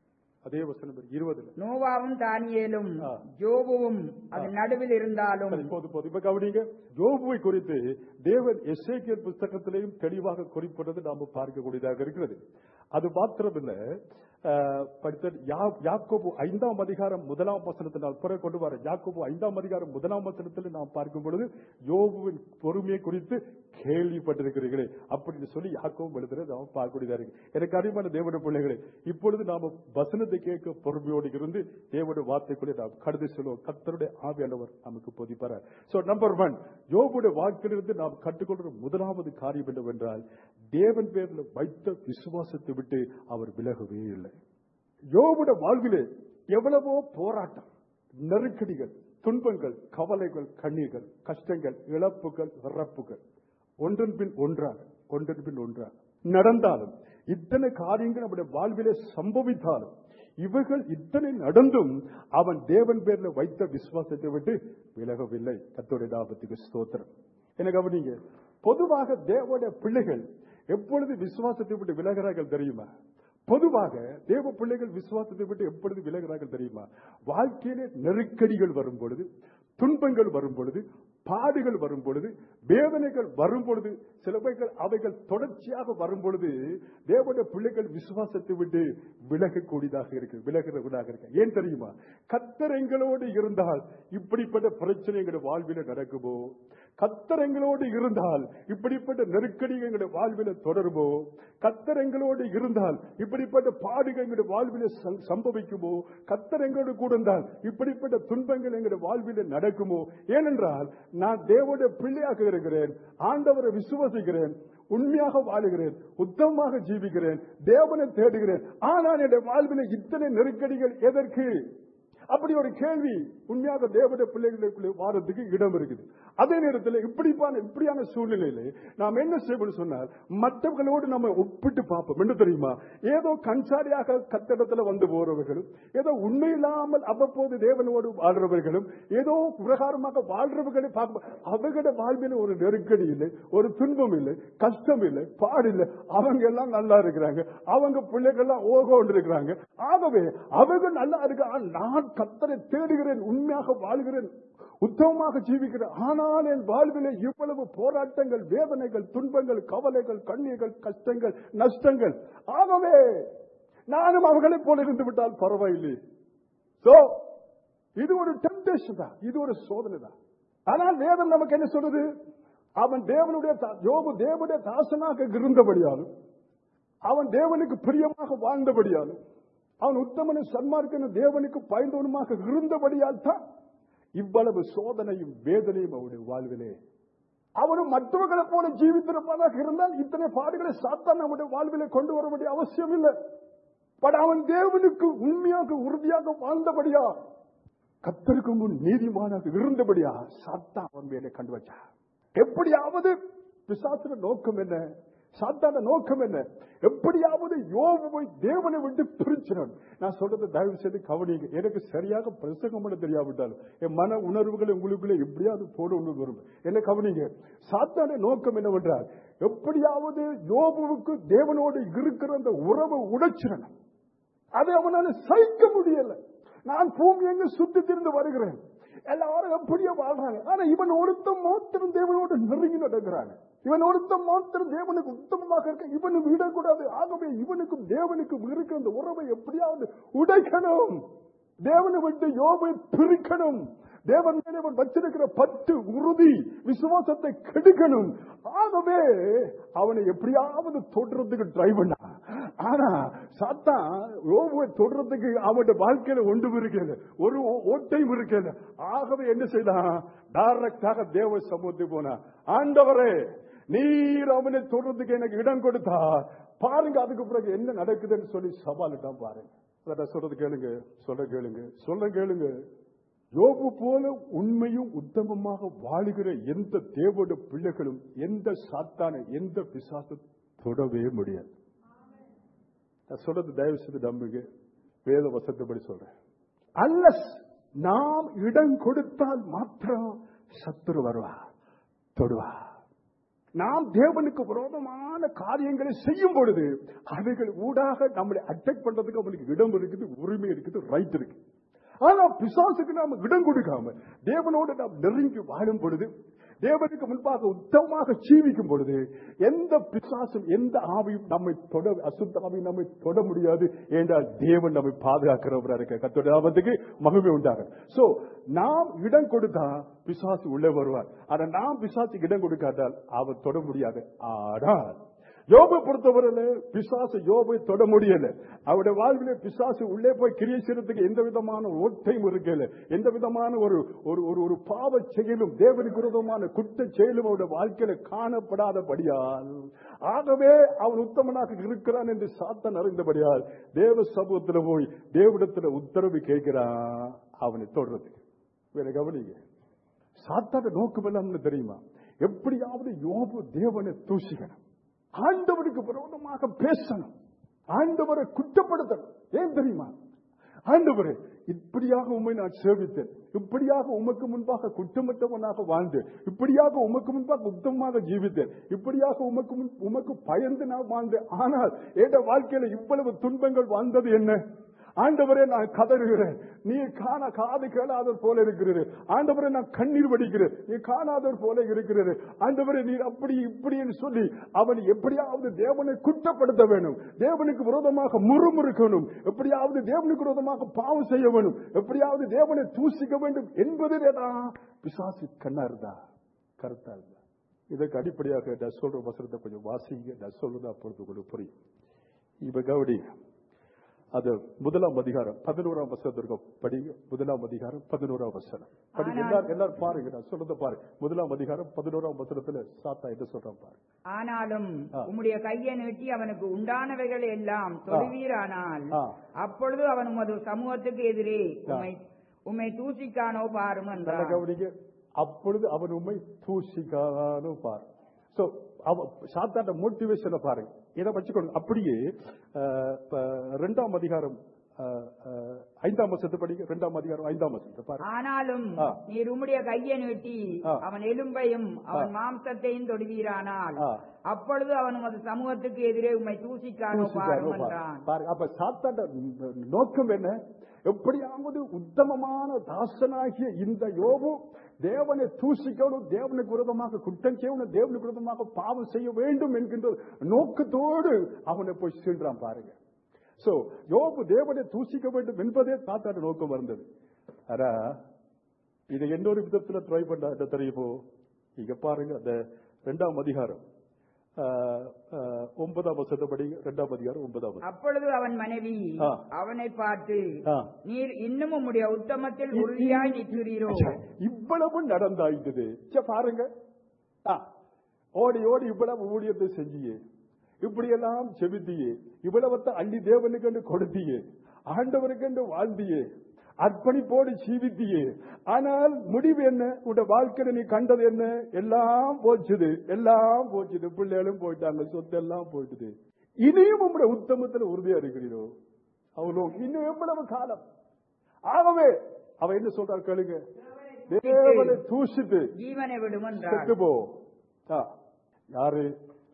Speaker 1: அதே வசனம் பாருங்க, இருபதுல
Speaker 2: நோவாவும் தானியேலும்
Speaker 1: ஆ.
Speaker 2: ஜோபுவும் அதன் நடுவில் இருந்தாலும்
Speaker 1: சரி, போதும் போதும் இப்ப கவனிங்க யோபுவை குறித்து தேவன் எஸ்ஏகியல் புஸ்தகத்திலையும் தெளிவாக குறிப்பிட்டது நாம பார்க்கக்கூடியதாக இருக்கிறது அது மாத்திரமில்ல அஹ், படித்த யா- யாக்கோபு ஐந்தாம் அதிகாரம் முதலாம் வசனத்தை நான் பிறகு கொண்டு வர யாக்கோபு ஐந்தாம் அதிகாரம் முதலாம் வசனத்தில் நாம் பார்க்கும் பொழுது யோபுவின் பொறுமையை குறித்து கேள்விப்பட்டிருக்கிறீர்களே அப்படின்னு சொல்லி யாக்கோபு எழுதுறது நாம் பார்க்கக்கூடியதா இருக்கு எனக்கு அறிவான தேவனுடைய பிள்ளைகளே இப்பொழுது நாம வசனத்தை கேட்க பொறுமையோடு இருந்து தேவனுடைய வார்த்தைக்குள்ளே நாம் கடந்து செல்வோம் கர்த்தருடைய ஆவியானவர் நமக்கு போதிப்பார் சோ நம்பர் ஒன் யோபுடைய வாழ்க்கையிலிருந்து நாம் கற்றுக்கொள்ற முதலாவது காரியம் என்னவென்றால் தேவன் பேரில் வைத்த விசுவாசத்தை விட்டு அவர் விலகவே இல்லை யோபுடைய வாழ்விலே எவ்வளவோ போராட்டம் நெருக்கடிகள் துன்பங்கள் கவலைகள் கண்ணீர்கள் கஷ்டங்கள் இழப்புகள் இறப்புகள் ஒன்றன் பின் ஒன்றாக ஒன்றன் பின் ஒன்றாக நடந்தாலும் இத்தனை காரியங்கள் நம்முடைய வாழ்விலே சம்பவித்தாலும் இவைகள் இத்தனை நடந்தும் அவன் தேவன் பேர்ல வைத்த விசுவாசத்தை விட்டு விலகவில்லை கத்தோடைய லாபத்துக்கு ஸ்தோத்திரம் என்ன கவனிங்க பொதுவாக தேவனுடைய பிள்ளைகள் எப்பொழுது விசுவாசத்தை விட்டு விலகிறார்கள் தெரியுமா பொதுவாக தேவ பிள்ளைகள் விசுவாசத்தை விட்டு எப்பொழுது விலகிறார்கள் தெரியுமா வாழ்க்கையிலே நெருக்கடிகள் வரும் பொழுது துன்பங்கள் வரும் பொழுது பாடுகள் வரும் பொழுது வேதனைகள் வரும் பொழுது சிலவைகள் அவைகள் தொடர்ச்சியாக வரும் பொழுது தேவனுடைய பிள்ளைகள் விசுவாசத்தை விட்டு விலகக்கூடியதாக இருக்கு விலகிறவதாக இருக்கு ஏன் தெரியுமா கத்தர் எங்களோடு இருந்தால் இப்படிப்பட்ட பிரச்சனை எங்களுடைய வாழ்வில நடக்குமோ கத்தர் எங்களோடு இருந்தால் இப்படிப்பட்ட நெருக்கடி எங்களுடைய வாழ்வில தொடருமோ கத்தர் எங்களோடு இருந்தால் இப்படிப்பட்ட பாடுகள் எங்களுடைய வாழ்வில சம்- சம்பவிக்குமோ கத்தர் எங்களோடு கூட இருந்தால் இப்படிப்பட்ட துன்பங்கள் எங்களுடைய வாழ்வில நடக்குமோ ஏனென்றால் நான் தேவனுடைய பிள்ளையாக இருக்கிறேன் ஆண்டவரை விசுவசிக்கிறேன் உண்மையாக வாழுகிறேன் உத்தமமாக ஜீவிக்கிறேன் தேவனை தேடுகிறேன் ஆனால் என்னுடைய வாழ்வில இத்தனை நெருக்கடிகள் எதற்கு அப்படி ஒரு கேள்வி உண்மையாக தேவனுடைய பிள்ளைகளுக்குள்ளே வாரத்துக்கு இடம் இருக்குது அதே நேரத்தில் இப்படிப்பான இப்படியான சூழ்நிலையில நாம் என்ன செய்வோம்னு சொன்னால் மற்றவர்களோடு நம்ம ஒப்பிட்டு பார்ப்போம் என்ன தெரியுமா ஏதோ கண்சாரியாக கத்தடத்துல வந்து போறவர்களும் ஏதோ உண்மையில்லாமல் அவ்வப்போது தேவனோடு வாழ்றவர்களும் ஏதோ பிரகாரமாக வாழ்றவர்களை பார்க்க அவர்களோட வாழ்வில் ஒரு நெருக்கடி இல்லை ஒரு துன்பம் இல்லை கஷ்டம் இல்லை பாடு இல்லை அவங்க எல்லாம் நல்லா இருக்கிறாங்க அவங்க பிள்ளைகள் எல்லாம் ஓகோண்டு இருக்கிறாங்க ஆகவே அவர்கள் நல்லா இருக்க நான் கத்தரை தேடுகிறேன் உண்மையாக வாழ்கிறேன் உத்தமமாக ஜீவிக்கிறேன் ஆனால் என் வாழ்விலே இவ்வளவு போராட்டங்கள் வேதனைகள் துன்பங்கள் கவலைகள் கண்ணீர்கள் கஷ்டங்கள் நஷ்டங்கள் ஆகவே நானும் அவர்களைப் போல இருந்து விட்டால் பரவாயில்லை சோ இது ஒரு டெம்டேஷன் தான் இது ஒரு சோதனை தான் ஆனால் வேதம் நமக்கு என்ன சொல்றது அவன் தேவனுடைய தா- யோபு தேவனுடைய தாசனாக இருந்தபடியாலும் அவன் தேவனுக்கு பிரியமாக வாழ்ந்தபடியாலும் அவன் உத்தமனு சன்மார்க்கனு தேவனுக்கு பயந்தவனுமாக இருந்தபடியால் தான் இவ்வளவு சோதனையும் வேதனையும் அவனுடைய வாழ்விலே அவனும் மற்றவர்களைப் போல ஜீவித்திருப்பதாக இருந்தால் இத்தனை பாடுகளை சாத்தான் நம்முடைய வாழ்விலே கொண்டு வர வேண்டிய அவசியம் இல்லை பட் அவன் தேவனுக்கு உண்மையாக உறுதியாக வாழ்ந்தபடியா கத்தருக்கு முன் நீதிமானாக இருந்தபடியா சாத்தான் அவன் மேலே கண்டு வச்சா எப்படியாவது பிசாசுல நோக்கம் என்ன சாத்தான நோக்கம் என்ன எப்படியாவது யோபுவை தேவனை விட்டு பிரிச்சிடணும் நான் சொல்றது தயவு செய்து கவனிங்க எனக்கு சரியாக பிரசங்கம் பண்ண தெரியாவிட்டாலும் என் மன உணர்வுகளை உங்களுக்குள்ள எப்படியாவது போட ஒன்று வரும் என்ன கவனிங்க சாத்தான நோக்கம் என்னவென்றால் எப்படியாவது யோபுவுக்கு தேவனோடு இருக்கிற அந்த உறவை உடைச்சிடணும் அதை அவனால சகிக்க முடியல நான் பூமி எங்க சுத்தி திரிந்து வருகிறேன் எல்லாரும் எப்படியோ வாழ்றாங்க ஆனா இவன் ஒருத்தன் மாத்திரம் தேவனோடு நெருங்கி நடக்கிறாங்க இவன் ஒருத்தன் மாத்திரம் தேவனுக்கு உத்தமமாக இருக்க இவனுக்கு விடக்கூடாது ஆகவே இவனுக்கும் தேவனுக்கும் இருக்கிற அந்த உறவை எப்படியாவது உடைக்கணும் தேவனை விட்டு யோபை பிரிக்கணும் தேவன் மேலே அவன் வச்சிருக்கிற பட்டு உறுதி விசுவாசத்தை கெடுக்கணும் ஆகவே அவனை எப்படியாவது தொடுறதுக்கு ட்ரை பண்ணா ஆனா சாத்தான் யோபுவை தொடுறதுக்கு அவனுடைய வாழ்க்கையில ஒன்றும் இருக்கல ஒரு ஓ- ஓட்டையும் இருக்கல ஆகவே என்ன செய்தான் டைரக்டாக தேவ சமூகத்துக்கு போனா ஆண்டவரே நீர் அவனை தொடுறதுக்கு எனக்கு இடம் கொடுத்தா பாருங்க அதுக்கு பிறகு என்ன நடக்குதுன்னு சொல்லி சவாலிட்டான் பாருங்க அதை சொல்றது கேளுங்க சொல்ல கேளுங்க சொல்ல கேளுங்க யோபு போல உண்மையும் உத்தமமாக வாழுகிற எந்த தேவோட பிள்ளைகளும் எந்த சாத்தான எந்த பிசாசும் தொடவே முடியாது நான் சொல்றது தயவு செய்து நம்புங்க வேத வசத்தப்படி சொல்றேன் அல்லஸ் நாம் இடம் கொடுத்தால் மாத்திரம் சத்துரு வருவா தொடுவா நாம் தேவனுக்கு விரோதமான காரியங்களை செய்யும் பொழுது அவைகள் ஊடாக நம்மளை அட்டாக் பண்றதுக்கு அவனுக்கு இடம் இருக்குது உரிமை இருக்குது ரைட் இருக்கு ஆனா பிசாசுக்கு நாம இடம் கொடுக்காம தேவனோடு நாம் நெருங்கி வாழும் பொழுது தேவனுக்கு முன்பாக உத்தமமாக ஜீவிக்கும் பொழுது எந்த பிசாசும் எந்த ஆவியும் நம்மை தொட அசுத்த ஆவியும் நம்மை தொட முடியாது என்றால் தேவன் நம்மை பாதுகாக்கிறவரா இருக்க கத்தோட ஆபத்துக்கு மகிமை உண்டாகும் சோ நாம் இடம் கொடுத்தா பிசாசு உள்ளே வருவார் ஆனா நாம் பிசாசுக்கு இடம் கொடுக்காட்டால் அவர் தொட முடியாது ஆனால் யோபை பொறுத்தவரையில பிசாசு யோபை தொட முடியல அவருடைய வாழ்விலே பிசாசு உள்ளே போய் கிரியை செய்யறதுக்கு எந்த விதமான ஓட்டையும் இருக்கல எந்த விதமான ஒரு ஒரு ஒரு ஒரு பாவ செயலும் தேவனுக்கு விரோதமான குற்ற செயலும் அவருடைய வாழ்க்கையில காணப்படாதபடியால் ஆகவே அவன் உத்தமனாக இருக்கிறான் என்று சாத்தன் அறிந்தபடியால் தேவ சமூகத்துல போய் தேவனிடத்துல உத்தரவு கேட்கிறான் அவனை தொடுறதுக்கு வேற கவனிங்க சாத்தான நோக்கம் எல்லாம் தெரியுமா எப்படியாவது யோபு தேவனை தூசிக்கணும் ஆண்டவருக்கு விரோதமாக பேசணும் ஆண்டவரை குற்றப்படுத்தணும் ஏன் தெரியுமா ஆண்டவரே இப்படியாக உண்மை நான் சேவித்தேன் இப்படியாக உமக்கு முன்பாக குற்றமற்றவனாக வாழ்ந்தேன் இப்படியாக உமக்கு முன்பாக உத்தமமாக ஜீவித்தேன் இப்படியாக உமக்கு முன் உமக்கு பயந்து நான் வாழ்ந்தேன் ஆனால் என் வாழ்க்கையில இவ்வளவு துன்பங்கள் வாழ்ந்தது என்ன ஆண்டவரே நான் கதறுகிறேன் நீ காண காது கேளாதவர் போல இருக்கிறது ஆண்டவரே நான் கண்ணீர் வடிக்கிறேன் நீ காணாதவர் போல இருக்கிறது ஆண்டவரே நீர் அப்படி இப்படின்னு சொல்லி அவன் எப்படியாவது தேவனை குற்றப்படுத்த வேணும் தேவனுக்கு விரோதமாக முறுமுறுக்கணும் எப்படியாவது தேவனுக்கு விரோதமாக பாவம் செய்ய வேணும் எப்படியாவது தேவனை தூசிக்க வேண்டும் என்பதிலே தான் பிசாசு கண்ணா இருந்தா கருத்தா இருந்தா இதற்கு அடிப்படையாக நான் சொல்ற வசனத்தை கொஞ்சம் வாசிங்க நான் சொல்றது அப்பொழுது உங்களுக்கு புரியும் இப்ப கவடி அது முதலாம் அதிகாரம் பதினோராம் வசனத்திற்கு படிங்க முதலாம் அதிகாரம் பதினோராம் வசனம் படிங்க
Speaker 2: ஆனால்-
Speaker 1: எல்லாரும் எல்லாரும் பாருங்க நான் சொல்றத பாருங்க முதலாம் அதிகாரம் பதினோராம் வசனத்துல சாத்தா என்ன சொல்றான் பாருங்க
Speaker 2: ஆனாலும்
Speaker 1: ஆ.
Speaker 2: உம்முடைய கையை நீட்டி அவனுக்கு உண்டானவைகள் எல்லாம் தொடுவீரானால்
Speaker 1: ஆ.
Speaker 2: அப்பொழுது அவன் உமது சமூகத்துக்கு எதிரே
Speaker 1: ஆ.
Speaker 2: உம்மை உம்மை தூசிக்கானோ பாரும்
Speaker 1: நல்ல
Speaker 2: என்றான்
Speaker 1: கவனிங்க அப்பொழுது அவன் உண்மை தூசிக்கானு பாரு சோ அவ சாத்தாட்ட மோட்டிவேஷனை பாருங்க இதை வச்சுக்கணும் அப்படியே அஹ், இப்ப ரெண்டாம் அதிகாரம் அஹ், அஹ், ஐந்தாம் வசத்தை படிங்க ரெண்டாம் அதிகாரம் ஐந்தாம் வசத்தை பாருங்க
Speaker 2: ஆனாலும்
Speaker 1: ஆ.
Speaker 2: நீர் உம்முடைய கையை நீட்டி
Speaker 1: ஆ.
Speaker 2: அவன் எலும்பையும் அவன் மாம்சத்தையும் தொடுவீரானால்
Speaker 1: ஆ.
Speaker 2: அப்பொழுது அவன் உமது சமூகத்துக்கு எதிரே உம்மை தூசிக்கானோ பாரும்
Speaker 1: தூசிக்கானோ பாரு.
Speaker 2: என்றான்
Speaker 1: பாருங்க அப்ப சாத்தாட்ட நோக்கம் என்ன எப்படியாவது உத்தமமான தாசனாகிய இந்த யோபு தேவனை தூசிக்கணும் தேவனுக்கு விரோதமாக குற்றம் செய்யணும் தேவனுக்கு விரோதமாக பாவம் செய்ய வேண்டும் என்கின்ற நோக்கத்தோடு அவனை போய் சென்றான் பாருங்க சோ யோபு தேவனை தூசிக்க வேண்டும் என்பதே தாத்தாட நோக்கம் இருந்தது ஆனா இதை இன்னொரு விதத்துல ட்ரை பண்ண என்ன தெரியுமோ இங்க பாருங்க அந்த ரெண்டாம் அதிகாரம் ஆஹ், ஆஹ், ஒன்பதாம் வசத்தை படிங்க ரெண்டாம் அதிகாரம் ஒன்பதாம் வசனம்.
Speaker 2: அப்பொழுது அவன் மனைவி
Speaker 1: ஆ.
Speaker 2: அவனை பார்த்து
Speaker 1: ஆ.
Speaker 2: நீர் இன்னும் உம்முடைய உத்தமத்தில் உறுதியாய் நிற்கிறீரோ
Speaker 1: இவ்வளவு நடந்தாயிட்டது சே, பாருங்க ஆ, ஓடி ஓடி இவ்வளவு ஊழியத்தை செஞ்சியே இப்படியெல்லாம் செபித்தியே இவ்வளவத்தை அள்ளி தேவனுக்கு கொடுத்தியே ஆண்டவருக்கு வாழ்ந்தியே அர்ப்பணிப்போடு ஜீவித்தியே ஆனால் முடிவு என்ன உட வாழ்க்கையில நீ கண்டது என்ன எல்லாம் போச்சுது எல்லாம் போச்சுது பிள்ளைகளும் போயிட்டாங்க சொத்து எல்லாம் போயிட்டுது இனியும் உங்களுடைய உத்தமத்துல உறுதியா இருக்கிறீரோ அவ்வளோ இன்னும் எவ்வளவு காலம் ஆகவே அவ என்ன சொல்றார் கேளுங்க தேவனை தூஷித்து
Speaker 2: ஜீவனை விடும் என்றான்
Speaker 1: செத்து போ ஆ, யாரு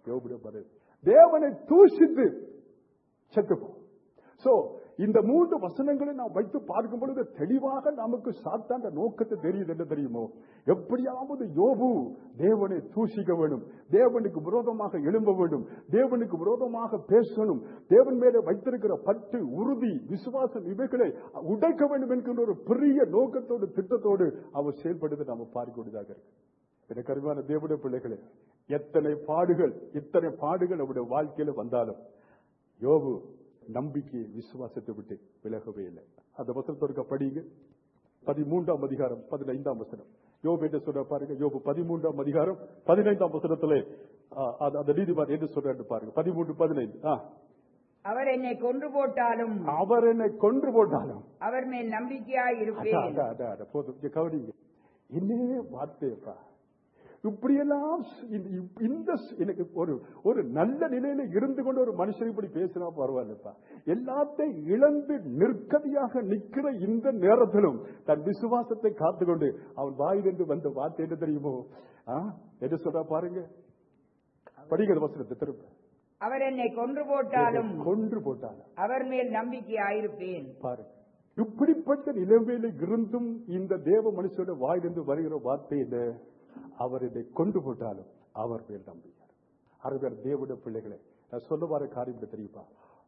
Speaker 1: யோபுடைய பதில் தேவனை தூஷித்து செத்துப்போம் சோ இந்த மூன்று வசனங்களை நாம் வைத்து பார்க்கும் பொழுது தெளிவாக நமக்கு சாத்தாண்ட நோக்கத்தை தெரியுது என்ன தெரியுமோ எப்படியாவது யோபு தேவனை தூஷிக்க வேண்டும் தேவனுக்கு விரோதமாக எழும்ப வேண்டும் தேவனுக்கு விரோதமாக பேசணும் தேவன் மேலே வைத்திருக்கிற பற்று உறுதி விசுவாசம் இவைகளை உடைக்க வேண்டும் என்கின்ற ஒரு பெரிய நோக்கத்தோடு திட்டத்தோடு அவர் செயல்படுவதை நாம் பார்க்கக்கூடியதாக இருக்கு எனக்கு அருமையான தேவனுடைய பிள்ளைகளே எத்தனை பாடுகள் இத்தனை பாடுகள் அவருடைய வாழ்க்கையில வந்தாலும் யோபு நம்பிக்கையை விசுவாசத்தை விட்டு விலகவே இல்லை அந்த வசனத்திற்கு படிங்க பதிமூன்றாம் அதிகாரம் பதினைந்தாம் வசனம் யோபு என்று சொல்ற பாருங்க யோபு பதிமூன்றாம் அதிகாரம் பதினைந்தாம் வசனத்திலே ஆ, அது- அந்த நீதிமான் என்று சொல்றாரு பாருங்க பதிமூன்று பதினைந்து ஆ.
Speaker 2: அவர் என்னை கொன்று போட்டாலும்
Speaker 1: அவர் என்னை கொன்று போட்டாலும்
Speaker 2: அவர் மேல் நம்பிக்கையாய்
Speaker 1: அடா,
Speaker 2: இருப்பேன்
Speaker 1: அடா, அடா, அடா, போதும் இங்க கவனிங்க என்ன வார்த்தையப்பா இப்படியெல்லாம் இந்த- இந்த எனக்கு ஒரு ஒரு நல்ல நிலையில இருந்து கொண்டு ஒரு மனுஷன் இப்படி பேசினா பரவாயில்லப்பா எல்லாத்தையும் இழந்து நிற்கதியாக நிற்கிற இந்த நேரத்திலும் தன் விசுவாசத்தை காத்துக்கொண்டு அவன் வாயிலிருந்து வந்த வார்த்தை என்ன தெரியுமோ ஆ? என்ன சொல்றா பாருங்க படிக்கிற வசனத்தை திரும்ப
Speaker 2: அவர் என்னை கொன்று போட்டாலும்
Speaker 1: கொன்று போட்டாலும்
Speaker 2: அவர் மேல் நம்பிக்கையாயிருப்பேன்
Speaker 1: பாருங்க இப்படிப்பட்ட நிலைமையில இருந்தும் இந்த தேவ மனுஷோட வாயிலிருந்து வருகிற வார்த்தை என்ன அவர் இதை கொண்டு போட்டாலும் அவர் மேல் நம்பினார் அருகர் தேவனுடைய பிள்ளைகளே நான் சொல்ல வர காரியம் என்ன தெரியுமா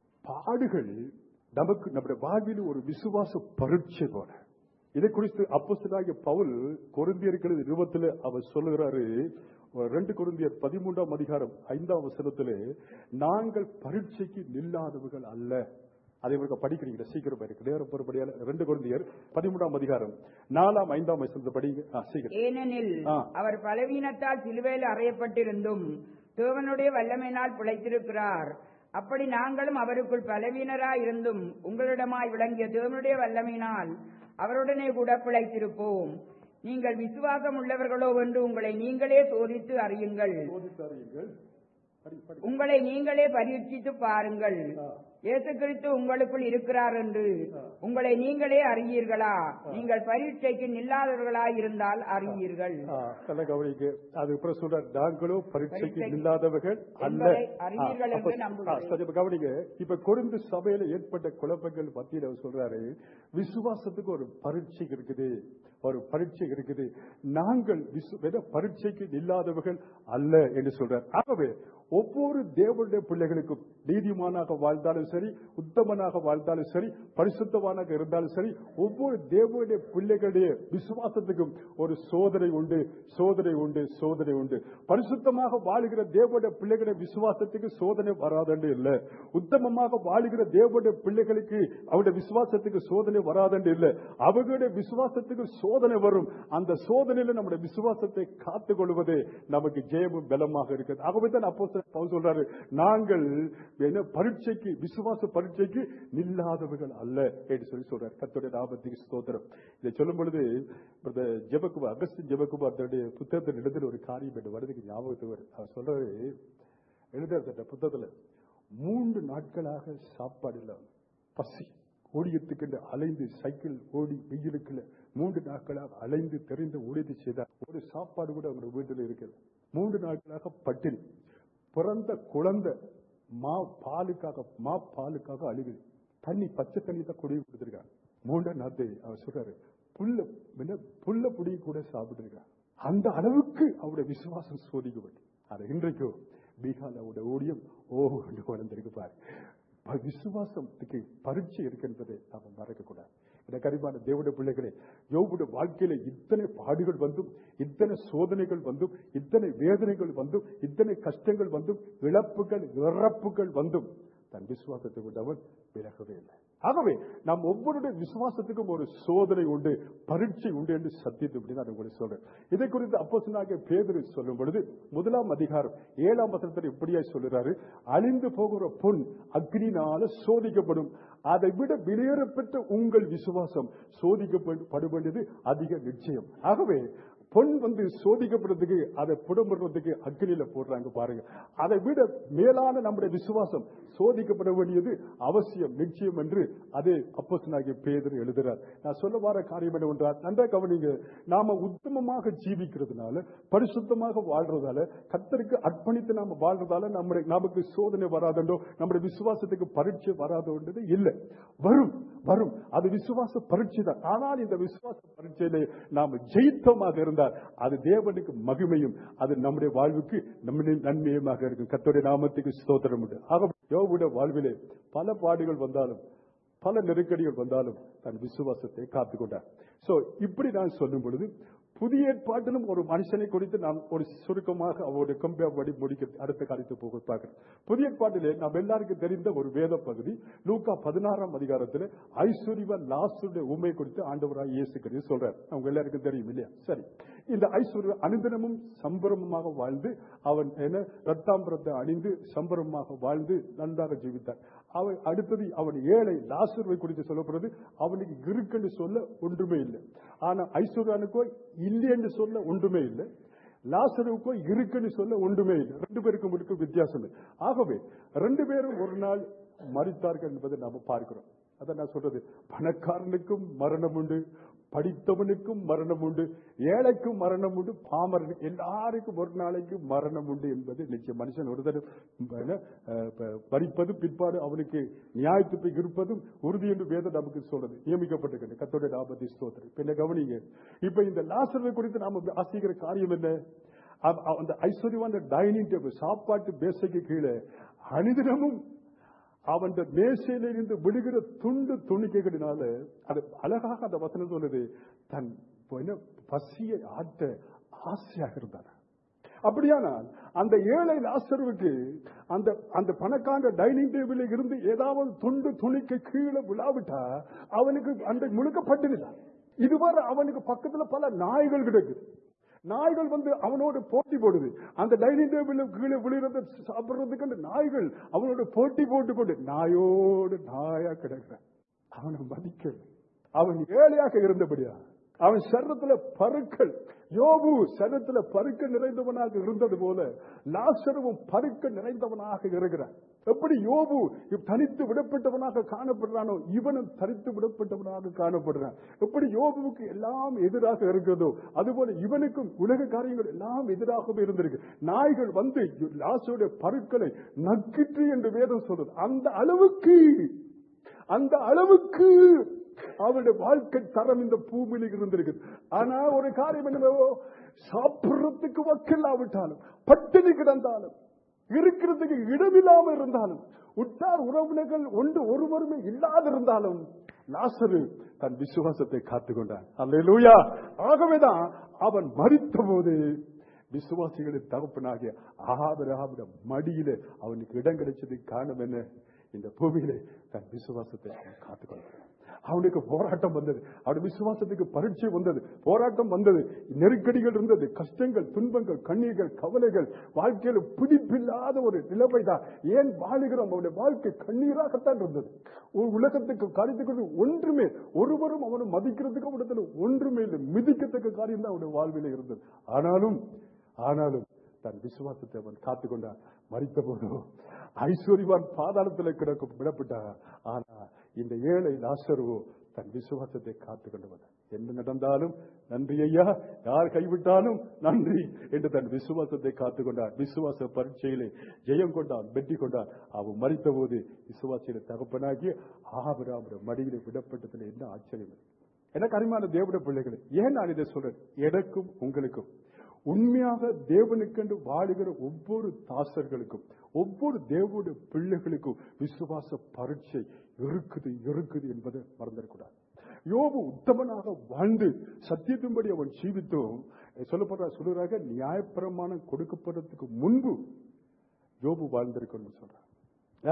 Speaker 1: பாடுகள் நமக்கு நம்முடைய வாழ்வில் ஒரு விசுவாச பரீட்சை போல இதை குறித்து அப்போஸ்தலனாகிய பவுல் கொருந்தியர்கள் இருபத்துல அவர் சொல்லுகிறாரு ரெண்டு கொருந்தியர் பதிமூன்றாம் அதிகாரம் ஐந்தாம் வசனத்திலே நாங்கள் பரீட்சைக்கு நில்லாதவர்கள் அல்ல அதை இவருக்கு படிக்கிறீங்க சீக்கிரம் இருக்கு நேரம் பொறுப்படியால ரெண்டு குழந்தையர் பதிமூன்றாம் அதிகாரம் நாலாம் ஐந்தாம் வயசுல படிங்க ஆ, சீக்கிரம்
Speaker 2: ஏனெனில்
Speaker 1: ஆ.
Speaker 2: அவர் பலவீனத்தால் சிலுவையில் அறையப்பட்டிருந்தும் தேவனுடைய வல்லமையினால் பிழைத்திருக்கிறார் அப்படி நாங்களும் அவருக்குள் பலவீனராய் இருந்தும் உங்களிடமாய் விளங்கிய தேவனுடைய வல்லமையினால் அவருடனே கூட பிழைத்திருப்போம் நீங்கள் விசுவாசம் உள்ளவர்களோ என்று உங்களை நீங்களே சோதித்து அறியுங்கள்
Speaker 1: சோதித்தாரியுங்கள். படி, படி.
Speaker 2: உங்களை நீங்களே பரீட்சித்து பாருங்கள்
Speaker 1: ஆ.
Speaker 2: இயேசு கிறிஸ்து உங்களுக்குள் இருக்கிறார் என்று உங்களை நீங்களே அறியீர்களா நீங்கள் பரீட்சைக்கு நில்லாதவர்களாய் இருந்தால் அறியீர்கள்
Speaker 1: ஆ, நல்ல கவனிங்க அது அப்புறம் சொல்ற நாங்களும் பரீட்சைக்கு
Speaker 2: பரீட்சைக்கு
Speaker 1: நில்லாதவர்கள் அல்ல
Speaker 2: என்பதை அறிவீர்கள்
Speaker 1: ஆ, அப்ப-
Speaker 2: என்று நம்புகிறேன்.
Speaker 1: ஆ, சரி, இப்ப கவனிங்க இப்ப கொழுந்து சபையில ஏற்பட்ட குழப்பங்கள் மத்தியில் அவர் சொல்றாரு விசுவாசத்துக்கு ஒரு பரீட்சை இருக்குது ஒரு பரீட்சை இருக்குது நாங்கள் விசு- வெறும் பரீட்சைக்கு நில்லாதவர்கள் அல்ல என்று சொல்றார் ஆகவே ஒவ்வொரு தேவனுடைய பிள்ளைகளுக்கும் நீதிமானாக வாழ்ந்தாலும் சரி உத்தமனாக வாழ்ந்தாலும் சரி பரிசுத்தவானாக இருந்தாலும் சரி ஒவ்வொரு தேவனுடைய பிள்ளைகளுடைய விசுவாசத்துக்கும் ஒரு சோதனை உண்டு சோதனை உண்டு சோதனை உண்டு பரிசுத்தமாக வாழுகிற தேவனுடைய பிள்ளைகளுடைய விசுவாசத்துக்கு சோதனை வராதண்டு இல்ல உத்தமமாக வாழுகிற தேவனுடைய பிள்ளைகளுக்கு அவருடைய விசுவாசத்துக்கு சோதனை வராதண்டு இல்ல அவர்களுடைய விசுவாசத்துக்கு சோதனை வரும் அந்த சோதனையில நம்முடைய விசுவாசத்தை காத்துக் கொள்வதே நமக்கு ஜெயமும் பலமாக இருக்கிறது ஆகவே தான் அப்போ பவுல் சொல்றாரு நாங்கள் என்ன பரீட்சைக்கு விசுவாச பரீட்சைக்கு நில்லாதவர்கள் அல்ல என்று சொல்லி சொல்றாரு கர்த்தருடைய நாமத்துக்கு ஸ்தோத்திரம் இதை சொல்லும் பொழுது பிரதர் ஜெபகுமார் அகஸ்டின் ஜெபகுமார் தன்னுடைய புத்தகத்தின் இடத்துல ஒரு காரியம் என்று வருதுக்கு ஞாபகத்துக்கு வருது அவர் சொல்றாரு எழுதுற புத்தகத்துல மூன்று நாட்களாக சாப்பாடு இல்லாம பசி ஓடியத்துக்கு அலைந்து சைக்கிள் ஓடி வெயிலுக்குள்ள மூன்று நாட்களாக அலைந்து தெரிந்து ஊழியத்தை செய்தார் ஒரு சாப்பாடு கூட அவங்க வீட்டில் இருக்குது மூன்று நாட்களாக பட்டினி பிறந்த குழந்தை மா பாலுக்காக மா பாலுக்காக அழுகுது தண்ணி பச்சை தண்ணி தான் குடிய கொடுத்துருக்காங்க மூன்றாம் நாத்து அவர் சொல்றாரு புல்ல என்ன, புல்ல புடி கூட சாப்பிட்டு அந்த அளவுக்கு அவருடைய விசுவாசம் சோதிக்கப்பட்டு அது இன்றைக்கும் பீகார் அவருடைய ஊழியம் ஓ என்று வளர்ந்திருக்கு பாரு ப- விசுவாசத்துக்கு பரீட்சை இருக்கு என்பதை நாம மறக்க கூடாது எனக்கு அறிவான தேவனுடைய பிள்ளைகளே யோபுடைய வாழ்க்கையில இத்தனை பாடுகள் வந்தும் இத்தனை சோதனைகள் வந்தும் இத்தனை வேதனைகள் வந்தும் இத்தனை கஷ்டங்கள் வந்தும் இழப்புகள் இறப்புகள் வந்தும் தன் விசுவாசத்தை விட்டவன் விலகவே இல்லை ஆகவே நாம் ஒவ்வொருடைய விசுவாசத்துக்கும் ஒரு சோதனை உண்டு பரீட்சை உண்டு என்று சத்தியத்தை இப்படி நான் உங்களுக்கு சொல்றேன் இதை குறித்து அப்போ பேதரு சொல்லும் பொழுது முதலாம் அதிகாரம் ஏழாம் வசனத்தில் இப்படியாய் சொல்லுறாரு அழிந்து போகிற பொன் அக்னினால சோதிக்கப்படும் அதை விட வெளியேறப்பட்ட உங்கள் விசுவாசம் சோதிக்கப்பட வேண்டியது அதிக நிச்சயம் ஆகவே பொன் வந்து சோதிக்கப்படுறதுக்கு அதை புடம்புறதுக்கு அக்னியில போடுறாங்க பாருங்க அதை விட மேலான நம்முடைய விசுவாசம் சோதிக்கப்பட வேண்டியது அவசியம் நிச்சயம் என்று அதே அப்போஸ்தலனாகிய பேதர் எழுதுறார் நான் சொல்ல வர காரியம் என்ன என்றால் நன்றா கவனிங்க நாம உத்தமமாக ஜீவிக்கிறதுனால பரிசுத்தமாக வாழ்றதால கத்தருக்கு அர்ப்பணித்து நாம வாழ்றதால நம்முடைய நமக்கு சோதனை வராதோ நம்முடைய விசுவாசத்துக்கு பரீட்சை வராதோன்றது இல்லை வரும் வரும் அது விசுவாச பரீட்சை தான் ஆனால் இந்த விசுவாச பரீட்சையிலே நாம ஜெயித்தமாக இருந்தால் அது தேவனுக்கு மகிமையும் அது நம்முடைய வாழ்வுக்கு நம்முடைய நன்மையுமாக இருக்கும் கத்தோடைய நாமத்துக்கு ஸ்தோத்திரம் உண்டு ஆக யோவுடைய வாழ்விலே பல பாடுகள் வந்தாலும் பல நெருக்கடிகள் வந்தாலும் தன் விசுவாசத்தை காத்துக்கொண்டார் சோ இப்படி நான் சொல்லும் பொழுது புதிய ஏற்பாட்டிலும் ஒரு மனுஷனை குறித்து நாம் ஒரு சுருக்கமாக அவருடைய கம்பேர் படி முடிக்க அடுத்த காரியத்தை போக பார்க்கிறோம் புதிய ஏற்பாட்டிலே நாம் எல்லாருக்கும் தெரிந்த ஒரு வேத பகுதி லூக்கா பதினாறாம் அதிகாரத்தில் ஐஸ்வர்யவன் லாஸ்டுடைய உண்மை குறித்து ஆண்டவராக இயேசு கிறிஸ்து சொல்றார் அவங்க எல்லாருக்கும் தெரியும் இல்லையா சரி இந்த ஐஸ்வர்ய அனுதினமும் சம்பரமமாக வாழ்ந்து அவன் என்ன ரத்தாம்பரத்தை அணிந்து சம்பரமாக வாழ்ந்து நன்றாக ஜீவித்தார் அவன் அடுத்தது அவன் ஏழை லாசுருவை குறித்து சொல்லப்படுறது அவனுக்கு இருக்குன்னு சொல்ல ஒன்றுமே இல்லை ஆனா ஐஸ்வர்யானுக்கோ இல்லை என்று சொல்ல ஒன்றுமே இல்லை லாசருக்கோ இருக்குன்னு சொல்ல ஒன்றுமே இல்லை ரெண்டு பேருக்கும் இருக்கும் வித்தியாசம் இல்லை. ஆகவே ரெண்டு பேரும் ஒரு நாள் மறித்தார்கள் என்பதை நாம பார்க்கிறோம் அதான் நான் சொல்றது பணக்காரனுக்கும் மரணம் உண்டு படித்தவனுக்கும் மரணம் உண்டு ஏழைக்கும் மரணம் உண்டு பாமரனுக்கு எல்லாருக்கும் ஒரு நாளைக்கு மரணம் உண்டு என்பது நிச்சயம் மனுஷன் ஒரு தடவை என்ன, அஹ், ப- மரிப்பது பிற்பாடு அவனுக்கு நியாயத்துப்பை இருப்பதும் உறுதி என்று வேதம் நமக்கு சொல்றது நியமிக்கப்பட்டிருக்கிறது கத்தோட நாபதி ஸ்தோத்திரம் பின்ன கவனிங்க இப்ப இந்த லாசரை குறித்து நாம ஆசிக்கிற காரியம் என்ன அவ- அவ- அந்த ஐஸ்வர்யவான டைனிங் டேபிள் சாப்பாட்டு பேசைக்கு கீழே அனுதினமும் அவன் மேசையில இருந்து விடுகிற துண்டு துணிக்கைகளினால அது அழகாக அந்த வசனம் சொல்லுது தன் என்ன, பசியை ஆட்ட ஆசையாக இருந்தார் அப்படியானால் அந்த ஏழை லாசருவுக்கு அந்த அந்த பணக்கார டைனிங் டேபிளில் இருந்து ஏதாவது துண்டு துணிக்கு கீழே விழாவிட்டா அவனுக்கு அந்த முழுக்க பட்டினிதான் இதுவரை அவனுக்கு பக்கத்துல பல நாய்கள் கிடக்குது நாய்கள் வந்து அவனோட போட்டி போடுது அந்த டைனிங் டேபிள் கீழே விழுகிறத சாப்பிடுறதுக்கு அந்த நாய்கள் அவனோட போட்டி போட்டுக்கொண்டு நாயோடு நாயா கிடக்குறான் அவனை மதிக்க அவன் ஏழையாக இருந்தபடியா அவன் சரத்துல பருக்கள் யோபு சரத்துல பருக்க நிறைந்தவனாக இருந்தது போல லாசருவும் பருக்க நிறைந்தவனாக இருக்கிறான் எப்படி யோபு இவ் தனித்து விடப்பட்டவனாக காணப்படுறானோ இவனும் தனித்து விடப்பட்டவனாக காணப்படுறான் எப்படி யோபுவுக்கு எல்லாம் எதிராக இருக்கிறதோ அதுபோல இவனுக்கும் உலக காரியங்கள் எல்லாம் எதிராகவே இருந்திருக்கு நாய்கள் வந்து லாசருடைய பருக்களை நக்கிற்று என்று வேதம் சொல்றது அந்த அளவுக்கு அந்த அளவுக்கு அவருடைய வாழ்க்கை தரம் இந்த பூமியில் இருந்திருக்குது ஆனா ஒரு காரியம் என்னவோ சாப்பிடுறதுக்கு வக்கில்லாவிட்டாலும் பட்டினி கிடந்தாலும் இருக்கிறதுக்கு இடமில்லாம இருந்தாலும் உற்றார் உறவினர்கள் ஒன்று ஒருவருமே இல்லாதிருந்தாலும் லாசரு தன் விசுவாசத்தை காத்துக்கொண்டான் அல்லேலூயா ஆகவேதான் அவன் மறித்த போது விசுவாசிகளின் தகப்பனாகிய ஆபிரகாமிட மடியில அவனுக்கு இடம் கிடைச்சது காரணம் என்ன இந்த பூமியிலே தன் விசுவாசத்தை அவன் காத்துக்கொண்டான் அவனுக்கு போராட்டம் வந்தது அவனுடைய விசுவாசத்துக்கு பரீட்சை வந்தது போராட்டம் வந்தது நெருக்கடிகள் இருந்தது கஷ்டங்கள் துன்பங்கள் கண்ணீர்கள் கவலைகள் வாழ்க்கையில பிடிப்பில்லாத ஒரு நிலைமை தான் ஏன் வாழுகிறோம் அவனுடைய வாழ்க்கை கண்ணீராகத்தான் இருந்தது உ- உலகத்துக்கு காரியத்துக்கு ஒன்றுமே ஒருவரும் அவனை மதிக்கிறதுக்கு அவனிடத்துல ஒன்றுமே இல்லை மிதிக்கத்தக்க காரியம் தான் அவனுடைய வாழ்வில இருந்தது ஆனாலும் ஆனாலும் தன் விசுவாசத்தை அவன் காத்துக்கொண்டான் மறித்த போதோ ஐஸ்வர்யவான் பாதாளத்தில் கிடக்கும் விடப்பட்டான் ஆனா இந்த ஏழை லாசருவோ தன் விசுவாசத்தை காத்துக் கொண்டவன் என்ன நடந்தாலும் நன்றி ஐயா யார் கைவிட்டாலும் நன்றி என்று தன் விசுவாசத்தை காத்துக் கொண்டான் விசுவாச பரீட்சையிலே ஜெயம் கொண்டான் வெற்றி கொண்டான் அவன் மறித்த போது விசுவாசியில தகப்பனாகி ஆபராபுர மடியிலே விடப்பட்டதுல என்ன ஆச்சரியம் எனக்கு அருமையான தேவட பிள்ளைகளே ஏன் நான் இதை சொல்றேன் எனக்கும் உங்களுக்கும் உண்மையாக தேவனுக்கென்று வாழுகிற ஒவ்வொரு தாசர்களுக்கும் ஒவ்வொரு தேவனுடைய பிள்ளைகளுக்கும் விசுவாச பரீட்சை இருக்குது இருக்குது என்பதை மறந்துடக்கூடாது யோபு உத்தமனாக வாழ்ந்து சத்தியத்தின்படி அவன் ஜீவித்தும் சொல்லப்படுற சொல்லுறாங்க நியாயப்பிரமாணம் கொடுக்கப்படுறதுக்கு முன்பு யோபு வாழ்ந்திருக்கணும்னு சொல்றான் ஆ?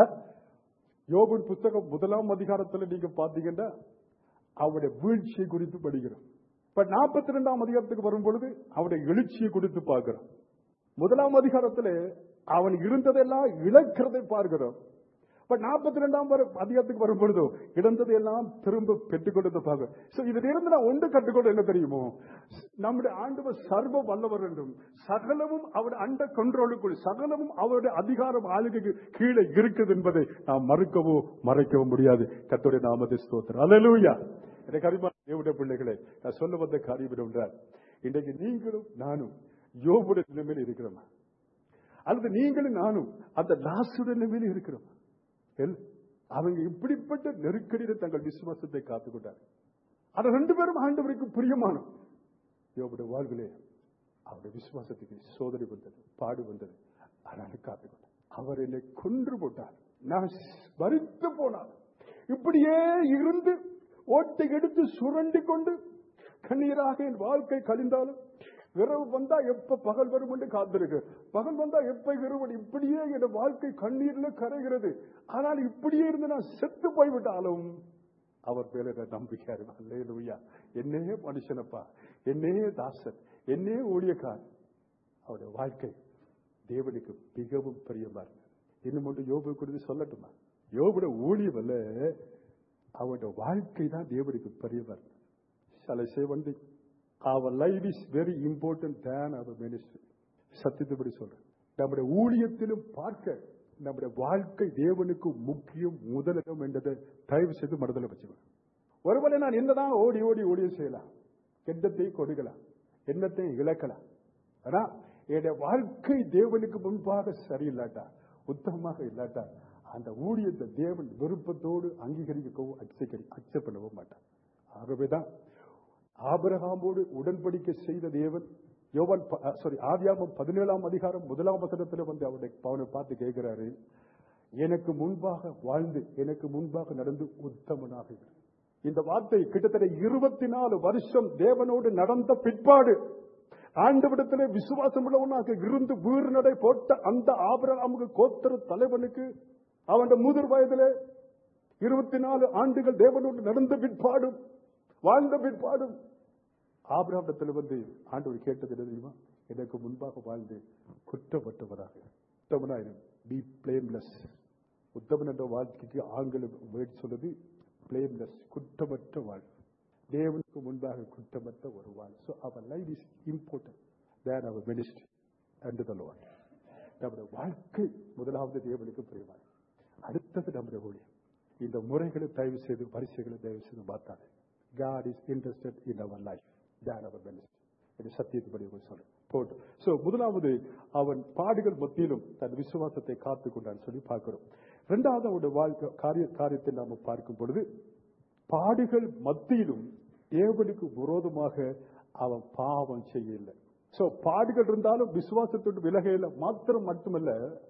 Speaker 1: யோபின் புத்தகம் முதலாம் அதிகாரத்துல நீங்க பாத்தீங்கன்னா அவருடைய வீழ்ச்சியை குறித்து படிக்கிறோம் இப்ப நாற்பத்தி ரெண்டாம் அதிகாரத்துக்கு வரும் பொழுது அவருடைய எழுச்சியை குறித்து பார்க்கிறோம் முதலாம் அதிகாரத்துல அவன் இருந்ததெல்லாம் இழக்கிறதை பார்க்கிறோம் இப்ப நாற்பத்தி ரெண்டாம் அதிகாரத்துக்கு வரும் பொழுதோ இழந்ததை எல்லாம் திரும்ப பெற்றுக்கொண்டதை பார்க்கிறோம் So, இதுல இருந்து நான் ஒன்று கற்றுக்கொண்டு என்ன தெரியுமோ நம்முடைய ஆண்டவர் சர்வ வல்லவர் என்றும் சகலமும் அவர் அண்ட கண்ட்ரோலுக்குள் சகலமும் அவருடைய அதிகாரம் ஆளுகைக்கு கீழே இருக்குது என்பதை நாம் மறுக்கவோ மறைக்கவோ முடியாது கத்தோடைய நாமத்தை ஸ்தோத்திரம் அல்லேலூயா எனக்கு அறிமா தேவடைய பிள்ளைகளே நான் சொல்ல வந்த காரியம் என்னவென்றால் இன்றைக்கு நீங்களும் நானும் யோபுடைய நிலைமையில் இருக்கிறோமா அல்லது நீங்களும் நானும் அந்த லாசுடைய நிலைமையில் இருக்கிறோம் எல்- அவங்க இப்படிப்பட்ட நெருக்கடியில் தங்கள் விசுவாசத்தை காத்துக்கொண்டார் அது ரெண்டு பேரும் ஆண்டவருக்கு பிரியமானோம் யோபுடைய வாழ்விலே அவருடைய விசுவாசத்துக்கு சோதனை வந்தது பாடு வந்தது ஆனாலும் காத்துக்கொண்டார் அவர் என்னை கொன்று போட்டார் நான் மறித்து போனார் இப்படியே இருந்து ஓட்டை எடுத்து சுரண்டி கொண்டு கண்ணீராக என் வாழ்க்கை கழிந்தாலும் இரவு வந்தா எப்ப பகல் வரும் என்று காத்திருக்கு பகல் வந்தா எப்ப இரவு இப்படியே என் வாழ்க்கை கண்ணீர்ல கரைகிறது ஆனால் இப்படியே இருந்து நான் செத்து போய்விட்டாலும் அவர் மேல நான் நம்பிக்கை அல்லேலூயா என்னையே மனுஷனப்பா என்னையே தாசன் என்னையே ஊழியக்கார் அவருடைய வாழ்க்கை தேவனுக்கு மிகவும் பிரியமா இருந்தது இன்னும் ஒன்று யோபு குறித்து சொல்லட்டுமா யோபுடைய ஊழியம் அல்ல அவருடைய வாழ்க்கை தான் தேவனுக்கு பிரியமா இருந்தது Shall I say one thing? Our life is very important than our ministry. சத்தியத்துபடி சொல்றேன் நம்முடைய ஊழியத்திலும் பார்க்க நம்முடைய வாழ்க்கை தேவனுக்கு முக்கியம் முதலிடம் என்றதை தயவு செய்து மனதில் வச்சுக்கணும் ஒருவேளை நான் என்னதான் ஓடி ஓடி ஊழியம் செய்யலாம் எண்ணத்தை கொடுக்கலாம் எண்ணத்தை இழக்கலாம் ஆனா என்னுடைய வாழ்க்கை தேவனுக்கு முன்பாக சரியில்லாட்டா உத்தமமாக இல்லாட்டா அந்த ஊழியத்தை தேவன் விருப்பத்தோடு அங்கீகரிக்கவும் அக்செப்ட் பண்ணவும் மாட்டார் ஆகவேதான் ஆபிரகாமோடு உடன்படிக்கை செய்த தேவன் யோவான் சாரி ஆதியாமம் பதினேழாம் அதிகாரம் முதலாம் வசனத்தில் வந்து அவருடைய அவனை பார்த்து கேட்கிறாரு எனக்கு முன்பாக வாழ்ந்து எனக்கு முன்பாக நடந்து உத்தமனாக இரு. இந்த வார்த்தை கிட்டத்தட்ட இருபத்தி நாலு வருஷம் தேவனோடு நடந்த பிற்பாடு ஆண்டவிடத்திலே விசுவாசம் உள்ளவனாக இருந்து வீறு நடை போட்ட அந்த ஆபிரகாமுக்கு கோத்திர தலைவனுக்கு அவன் முதிர் வயதிலே இருபத்தி நாலு ஆண்டுகள் தேவனோடு நடந்த பிற்பாடும் வாழ்ந்த பிற்பாடும் ஆபிரகாமத்தில் வந்து ஆண்டவர் கேட்டது என்ன தெரியுமா எனக்கு முன்பாக வாழ்ந்து குற்றப்பட்டவராக உத்தமனாயிரும் பி பிளேம்லெஸ் உத்தமன் என்ற வாழ்க்கைக்கு ஆங்கில வேர்ட் சொல்லுது பிளேம்லெஸ் குற்றமற்ற வாழ்வு தேவனுக்கு முன்பாக குற்றமற்ற ஒரு வாழ்வு so our life is important than our ministry and the Lord நம்முடைய வாழ்க்கை முதலாவது தேவனுக்கு பிரியமான அடுத்தது நம்முடைய ஊழியம் இந்த முறைகளை தயவு செய்து பரிசைகளை தயவு செய்து பார்த்தாங்க God is interested in our life than our ministry இது சத்தியத்துப்படி சொல்றேன் போட்டு சோ முதலாவது அவன் பாடுகள் மத்தியிலும் தன் விசுவாசத்தை காத்துக் கொண்டான் சொல்லி பார்க்கிறோம் இரண்டாவது அவனுடைய வாழ்க்கை காரிய காரியத்தை நாம பார்க்கும் பொழுது பாடுகள் மத்தியிலும் தேவனுக்கு விரோதமாக அவன் பாவம் செய்யல சோ பாடுகள் இருந்தாலும் விசுவாசத்தோடு விலகையில மாத்திரம் மட்டுமல்ல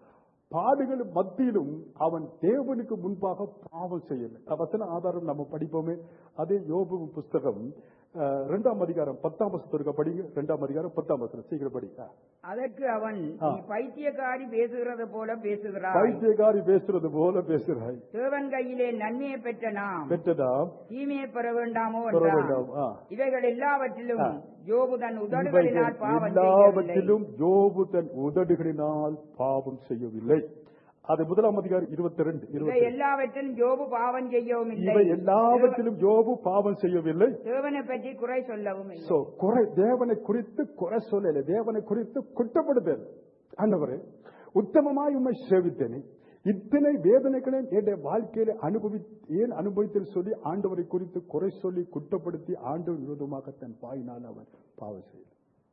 Speaker 1: பாடுகள் மத்தியிலும் அவன் தேவனுக்கு முன்பாக பாவம் செய்யல வசன ஆதாரம் நம்ம படிப்போமே அதே யோபு புஸ்தகம் அஹ், இரண்டாம் அதிகாரம் பத்தாம் வசத்திற்கு படிங்க இரண்டாம் அதிகாரம் பத்தாம் வசனம் சீக்கிரம் படி ஆ.
Speaker 2: அதற்கு அவன்
Speaker 1: ஆ.
Speaker 2: நீ பைத்தியக்காரி பேசுகிறது போல பேசுகிறாய்
Speaker 1: பைத்தியக்காரி பேசுறது போல பேசுகிறாய்
Speaker 2: தேவன் கையிலே நன்மையை பெற்ற நாம்
Speaker 1: பெற்றதாம்
Speaker 2: தீமையை பெற வேண்டாமோ
Speaker 1: பெற
Speaker 2: என்றான்
Speaker 1: வேண்டாம். ஆ.
Speaker 2: இவைகள் எல்லாவற்றிலும்
Speaker 1: ஆ.
Speaker 2: யோபு தன்
Speaker 1: இவைகள்
Speaker 2: உதடுகளினால் பாவம் செய்யவில்லை
Speaker 1: எல்லாவற்றிலும் யோபு தன் உதடுகளினால் பாவம் செய்யவில்லை அது முதலாம் அதிகாரம் இருபத்தி ரெண்டு
Speaker 2: இவை
Speaker 1: இருபத்தி
Speaker 2: எல்லாவற்றிலும் யோபு பாவம் செய்யவும் இல்லை
Speaker 1: இவை எல்லாவற்றிலும் யோபு பாவம் செய்யவில்லை
Speaker 2: தேவனை பற்றி குறை சொல்லவும் இல்லை
Speaker 1: சோ குறை தேவனை குறித்து குறை சொல்லல தேவனை குறித்து குற்றப்படுதல் ஆண்டவரே உத்தமமாய் உண்மை சேவித்தேனே இத்தனை வேதனைகளை என்னுடைய வாழ்க்கையில அனுபவி ஏன் அனுபவித்தல் சொல்லி ஆண்டவரை குறித்து குறை சொல்லி குற்றப்படுத்தி ஆண்டவர் விரோதமாக தன் வாயினால் அவன் பாவம் செய்தார்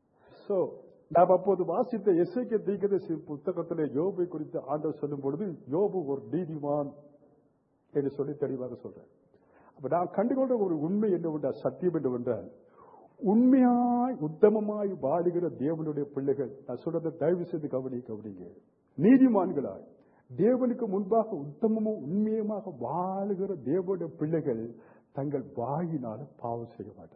Speaker 1: சோ நாம் அப்போது வாசித்த எஸ்ஐக்கு தீர்க்கதரிசி புத்தகத்திலே யோபை குறித்து ஆண்டவர் சொல்லும் பொழுது யோபு ஒரு நீதிமான் என்று சொல்லி தெளிவாக சொல்றேன் அப்ப நான் கண்டுகொண்ட ஒரு உண்மை என்னவென்றால் சத்தியம் என்னவென்றால் உண்மையாய் உத்தமமாய் வாழுகிற தேவனுடைய பிள்ளைகள் நான் சொல்றதை தயவு செய்து கவனி கவனிங்க நீதிமான்களாய் தேவனுக்கு முன்பாக உத்தமமும் உண்மையுமாக வாழுகிற தேவனுடைய பிள்ளைகள் தங்கள் வாயினால பாவம் செய்ய மாட்டார்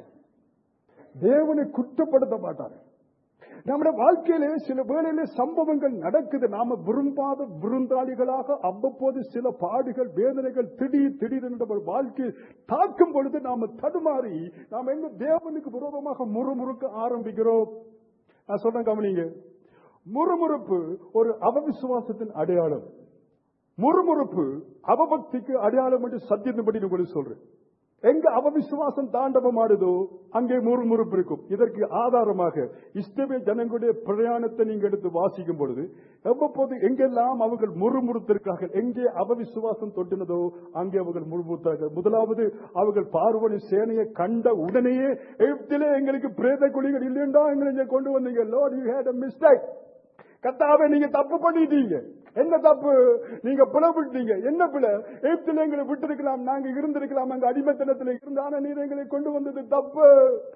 Speaker 1: தேவனை குற்றப்படுத்த மாட்டார் நம்முடைய வாழ்க்கையிலே சில வேளையிலே சம்பவங்கள் நடக்குது நாம விரும்பாத விருந்தாளிகளாக அவ்வப்போது சில பாடுகள் வேதனைகள் திடீர் திடீர் நம்ம வாழ்க்கை தாக்கும் பொழுது நாம தடுமாறி நாம எங்க தேவனுக்கு விரோதமாக முறுமுறுக்க ஆரம்பிக்கிறோம் நான் சொல்றேன் கவனிங்க முறுமுறுப்பு ஒரு அவவிசுவாசத்தின் அடையாளம் முறுமுறுப்பு அவபக்திக்கு அடையாளம் என்று சத்தியத்தின்படி உங்களுக்கு சொல்றேன் எங்க அவவிசுவாசம் தாண்டவமாடுதோ அங்கே முறுமுறுப்பு இருக்கும் இதற்கு ஆதாரமாக இஸ்தவே ஜனங்களுடைய பிரயாணத்தை நீங்க எடுத்து வாசிக்கும் பொழுது எவ்வப்போது எங்கெல்லாம் அவர்கள் முறுமுறுத்திருக்கார்கள் எங்கே அவவிசுவாசம் தொட்டினதோ அங்கே அவர்கள் முறுமுறுத்தார்கள் முதலாவது அவர்கள் பார்வனி சேனையை கண்ட உடனேயே எகிப்திலே எங்களுக்கு பிரேத குழிகள் இல்லையண்டா எங்களை இங்க கொண்டு வந்தீங்க லோட் யூ ஹேட் மிஸ்டேக் கத்தாவே நீங்க தப்பு பண்ணிட்டீங்க என்ன தப்பு நீங்க பிளவிட்டீங்க என்ன பிழை எகிப்தில் எங்களை விட்டிருக்கலாம் நாங்க இருந்திருக்கலாம் அங்க அடிமைத்தனத்தில் இருந்த ஆனா நீர் எங்களை கொண்டு வந்தது தப்பு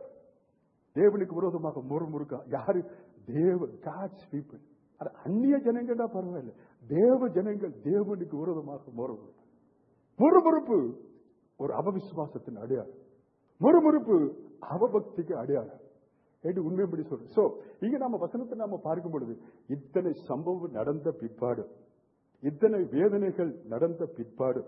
Speaker 1: தேவனுக்கு விரோதமாக முறுமுறுக்கா யாரு தேவ காட்ஸ் பீப்புள் அது அந்நிய ஜனங்கள்டா பரவாயில்ல தேவ ஜனங்கள் தேவனுக்கு விரோதமாக முறுமுறு முறுமுறுப்பு ஒரு அவவிசுவாசத்தின் அடையாளம் முறுமுறுப்பு அவபக்திக்கு அடையாளம் என்று உண்மைப்படி சொல்றேன் சோ இங்க நாம வசனத்தை நாம பார்க்கும் பொழுது இத்தனை சம்பவம் நடந்த பிற்பாடு இத்தனை வேதனைகள் நடந்த பிற்பாடு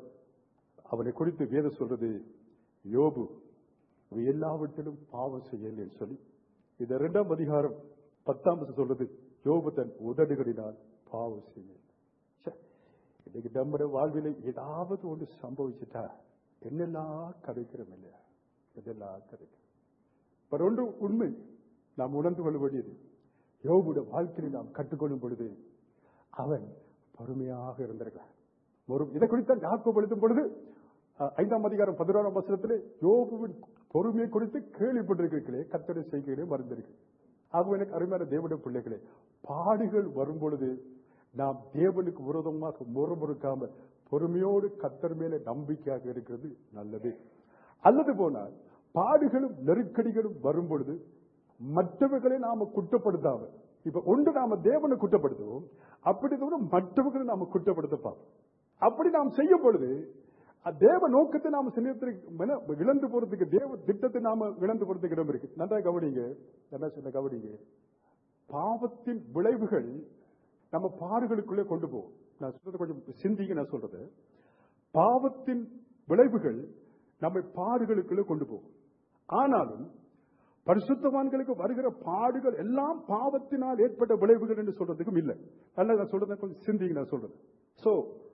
Speaker 1: அவனை குறித்து வேதம் சொல்றது யோபு இவை எல்லாவற்றிலும் பாவம் செய்யலன்னு சொல்லி இது இரண்டாம் அதிகாரம் பத்தாம் வசனம் சொல்றது யோபு தன் உதடுகளினால் பாவம் செய்ய ச்சே, இன்னைக்கு நம்முடைய வாழ்வில ஏதாவது ஒன்று சம்பவிச்சுட்டா என்னெல்லாம் கதைக்கிறோம் இல்லையா இதெல்லாம் கதைக்கிறோம் பட் ஒன்று உண்மை நாம் உணர்ந்து கொள்ள வேண்டியது யோபுடைய வாழ்க்கையை நாம் கற்றுக்கொள்ளும் பொழுது அவன் பொறுமையாக இருந்திருக்கிறான் ஒரு இதை குறித்து யாக்கோபு எழுதும் பொழுது அஹ், ஐந்தாம் அதிகாரம் பதினோராம் வசனத்திலே யோபுவின் பொறுமையை குறித்து கேள்விப்பட்டிருக்கிறீர்களே கத்தடை செய்கையிலே மறந்திருக்கு ஆகவே எனக்கு அருமையான தேவனுடைய பிள்ளைகளே பாடுகள் வரும் பொழுது நாம் தேவனுக்கு விரோதமாக முறுமுறுக்காமல் பொறுமையோடு கத்தர் மேலே நம்பிக்கையாக இருக்கிறது நல்லது அல்லது போனால் பாடுகளும் நெருக்கடிகளும் வரும் பொழுது மற்றவர்களை நாம குற்றப்படுத்தாமல் இப்ப ஒன்று நாம தேவனை குற்றப்படுத்துவோம் அப்படி தவிர மற்றவர்களை நாம குற்றப்படுத்த பார்ப்போம் அப்படி நாம் செய்யும் பொழுது அ- தேவ நோக்கத்தை நாம சின்னத்திற்கு இழந்து போறதுக்கு தேவ திட்டத்தை நாம இழந்து போறதுக்கு இடம் இருக்கு நன்றா கவனிங்க என்ன சொன்ன கவனிங்க பாவத்தின் விளைவுகள் நம்ம பாடுகளுக்குள்ளே கொண்டு போகும் நான் சொல்றது கொஞ்சம் சிந்திங்க நான் சொல்றது பாவத்தின் விளைவுகள் நம்மை பாடுகளுக்குள்ளே கொண்டு போகும் ஆனாலும் பரிசுத்தவான்களுக்கு வருகிற பாடுகள் எல்லாம் பாவத்தினால் ஏற்பட்ட விளைவுகள் என்று சொல்றதுக்கும் இல்லை அல்ல நான் சொல்றது கொஞ்சம் சிந்திங்க நான் சொல்றது சோ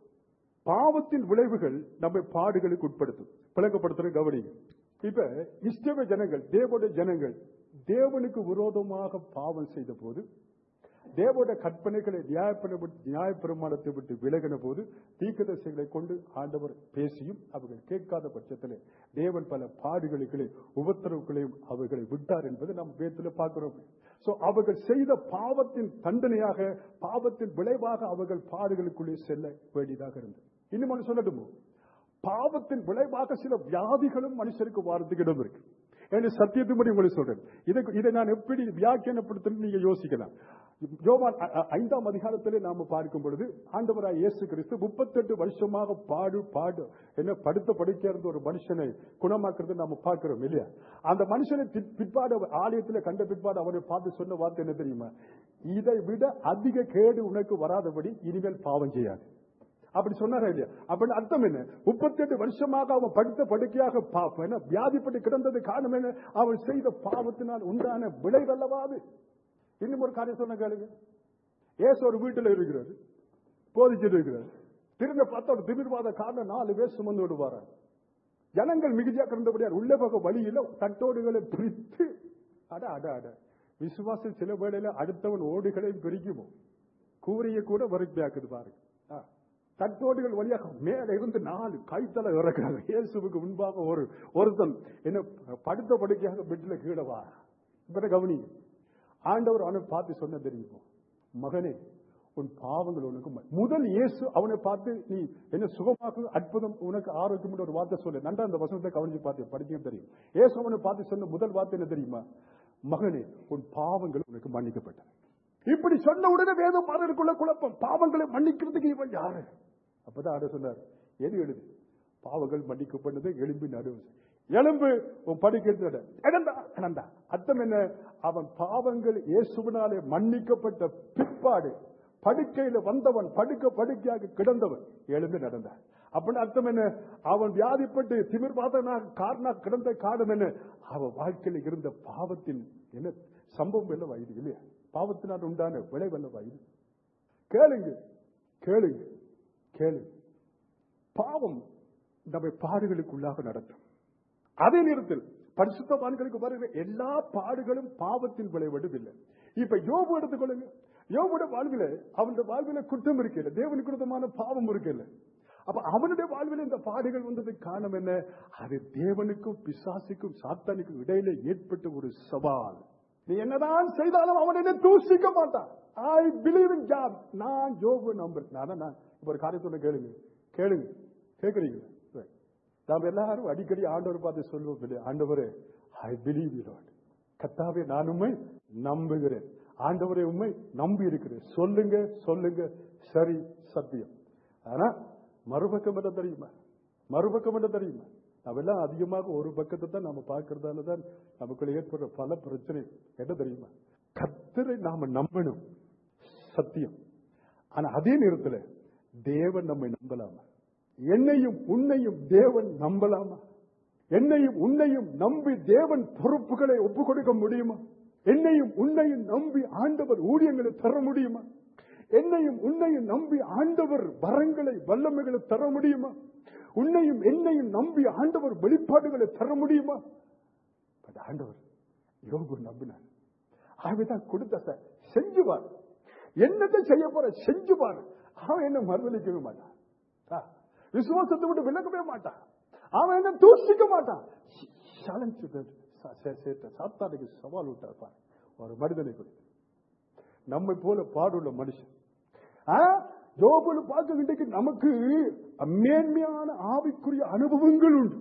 Speaker 1: பாவத்தின் விளைவுகள் நம்மை பாடுகளுக்கு உட்படுத்தும் விளங்கப்படுத்துற கவனிங்க இப்ப இஸ்டவ ஜனங்கள் தேவனுடைய ஜனங்கள் தேவனுக்கு விரோதமாக பாவம் செய்த போது தேவனுடைய கற்பனைகளை நியாயப்பிர நியாயப்பிரமாணத்தை விட்டு விலகின போது தீர்க்கதரிசிகளை கொண்டு ஆண்டவர் பேசியும் அவர்கள் கேட்காத பட்சத்தில் தேவன் பல பாடுகளுக்களையும் உபத்திரவுகளையும் அவர்களை விட்டார் என்பதை நாம் வேத்துல பார்க்கிறோம் சோ அவர்கள் செய்த பாவத்தின் தண்டனையாக பாவத்தின் விளைவாக அவர்கள் பாடுகளுக்குள்ளே செல்ல வேண்டியதாக இருந்தது இன்னும் ஒன்று சொல்லட்டுமோ பாவத்தின் விளைவாக சில வியாதிகளும் மனுஷருக்கு வாரத்துக்கு இடம் இருக்கு என்று சத்தியத்தின்படி உங்களுக்கு சொல்றேன் இதை இதை நான் எப்படி வியாக்கியானப்படுத்தணும் நீங்க யோசிக்கலாம் யோவான் அ- அ- ஐந்தாம் அதிகாரத்திலே நாம பார்க்கும் பொழுது ஆண்டவராய் இயேசு கிறிஸ்து முப்பத்தெட்டு வருஷமாக பாடு பாடு என்ன படுத்த படுக்க இருந்த ஒரு மனுஷனை குணமாக்குறது நாம பார்க்கிறோம் இல்லையா அந்த மனுஷனை பிற்- பிற்பாடு அவர் ஆலயத்துல கண்ட பிற்பாடு அவனை பார்த்து சொன்ன வார்த்தை என்ன தெரியுமா இதை விட அதிக கேடு உனக்கு வராதபடி இனிமேல் பாவம் செய்யாது அப்படி சொன்னாரா இல்லையா அப்படின்னு அர்த்தம் என்ன முப்பத்தி எட்டு வருஷமாக அவன் படுத்த படுக்கையாக பா- என்ன வியாதிப்பட்டு கிடந்தது காரணம் என்ன அவன் செய்த பாவத்தினால் உண்டான விளைவல்லவாது இன்னும் ஒரு காரியம் சொன்ன கேளுங்க ஏசு ஒரு வீட்டுல இருக்கிறாரு போதிச்சுட்டு இருக்கிறாரு திரும்ப பார்த்தா ஒரு திமிர்வாத காரணம் நாலு பேர் சுமந்து விடுவாரா ஜனங்கள் மிகுதியா கிடந்தபடியார் உள்ள பக்கம் வழியில தட்டோடுகளை பிரித்து அட அட அட விசுவாசம் சில வேளையில அடுத்தவன் ஓடுகளையும் பிரிக்குமோ கூரையை கூட வறுமையாக்குது பாருங்க ஆ. தட்டோடுகள் வழியாக மேல இருந்து நாலு கைத்தல இறக்குறாங்க இயேசுவுக்கு முன்பாக ஒரு ஒருத்தன் என்ன படுத்த படுக்கையாக பெட்ல கீழே வா இப்ப கவனிங்க ஆண்டவர் அவனை பார்த்து சொன்ன தெரியுமோ மகனே உன் பாவங்கள் உனக்கு ம- முதல் இயேசு அவனை பார்த்து நீ என்ன சுகமாக்கு அற்புதம் உனக்கு ஆரோக்கியம் ஒரு வார்த்தை சொல்லு நன்றா அந்த வசனத்தை கவனிச்சு பார்த்து படிக்க தெரியும் இயேசு அவனை பார்த்து சொன்ன முதல் வார்த்தை என்ன தெரியுமா மகனே உன் பாவங்கள் உனக்கு மன்னிக்கப்பட்டது இப்படி சொன்ன உடனே வேதம் பாடலுக்குள்ள குழப்பம் பாவங்களை மன்னிக்கிறதுக்கு இவன் யாரு அப்பதான் ஆட சொன்னார் எது எழுது பாவங்கள் மன்னிக்கப்பட்டது எலும்பு நடுவு எலும்பு உன் படிக்கிறது இடந்தா இடந்தா அர்த்தம் என்ன அவன் பாவங்கள் இயேசுவினாலே மன்னிக்கப்பட்ட பிற்பாடு படுக்கையில வந்தவன் படுக்க படுக்கையாக கிடந்தவன் எழுந்து நடந்தான் அப்படின்னு அர்த்தம் என்ன அவன் வியாதிப்பட்டு திமிர்வாதனாக காரணா கிடந்த காரணம் என்ன அவன் வாழ்க்கையில் இருந்த பாவத்தின் என்ன சம்பவம் அல்லவா இது இல்லையா பாவத்தினால் உண்டான விளைவல்லவா இது கேளுங்க கேளுங்க கேளுங்க பாவம் நம்மை பாடுகளுக்குள்ளாக நடத்தும் அதே நேரத்தில் பரிசுத்தவான்களுக்கு வருகிற எல்லா பாடுகளும் பாவத்தின் விளைவடும் இல்லை இப்ப யோபு எடுத்துக்கொள்ளுங்க யோபுட வாழ்வில அவனுடைய வாழ்வில குற்றம் இருக்கல தேவனுக்கு விரோதமான பாவம் இருக்கல அப்ப அவனுடைய வாழ்வில் இந்த பாடுகள் வந்ததுக்கு காரணம் என்ன அது தேவனுக்கும் பிசாசுக்கும் சாத்தானுக்கும் இடையில ஏற்பட்ட ஒரு சவால் நீ என்னதான் செய்தாலும் அவன் என்ன தூசிக்க மாட்டான் ஐ பிலீவ் இன் ஜாப் நான் ஜோபு நம்பர் நான் நான் இப்ப ஒரு காரியத்தோட கேளுங்க கேளுங்க கேக்குறீங்க Right. நாம் எல்லாரும் அடிக்கடி ஆண்டவர் பார்த்து சொல்லுவோம் இல்லையா ஆண்டவரே ஐ பிலீவ் யூ லார்ட் கத்தாவே நான் உண்மை நம்புகிறேன் ஆண்டவரை உண்மை நம்பி இருக்கிறேன் சொல்லுங்க சொல்லுங்க சரி சத்தியம் ஆனா மறுபக்கம் என்ன தெரியுமா மறுபக்கம் என்ன தெரியுமா நாமெல்லாம் அதிகமாக ஒரு பக்கத்தை தான் நாம பார்க்கறதால தான் நமக்குள்ள ஏற்படுற பல பிரச்சனை என்ன தெரியுமா கத்தரை நாம நம்பணும் சத்தியம் ஆனா அதே நேரத்துல தேவன் நம்மை நம்பலாமா என்னையும் உன்னையும் தேவன் நம்பலாமா என்னையும் உன்னையும் நம்பி தேவன் பொறுப்புகளை ஒப்பு கொடுக்க முடியுமா என்னையும் உன்னையும் நம்பி ஆண்டவர் ஊழியங்களை தர முடியுமா என்னையும் உன்னையும் நம்பி ஆண்டவர் வரங்களை வல்லமைகளை தர முடியுமா உன்னையும் என்னையும் நம்பி ஆண்டவர் வெளிப்பாடுகளை தர முடியுமா பட் ஆண்டவர் யோபு நம்பினார் ஆகவேதான் கொடுத்த சார் செஞ்சுவார் என்னத்தை செய்ய போற செஞ்சுவார் அவன் என்ன மறுதளிக்கவே மாட்டான் ஆ, விசுவாசத்தை விட்டு விலகவே மாட்டான் அவன் என்ன தூசிக்க மாட்டான் சேலஞ்ச் சேர்த்த சாத்தானுக்கு சவால் விட்டார் பாரு ஒரு மனிதனை குறித்து நம்மை போல பாடுள்ள மனுஷன் ஆ, யோபுல பார்க்க இன்றைக்கு நமக்கு மேன்மையான ஆவிக்குரிய அனுபவங்கள் உண்டு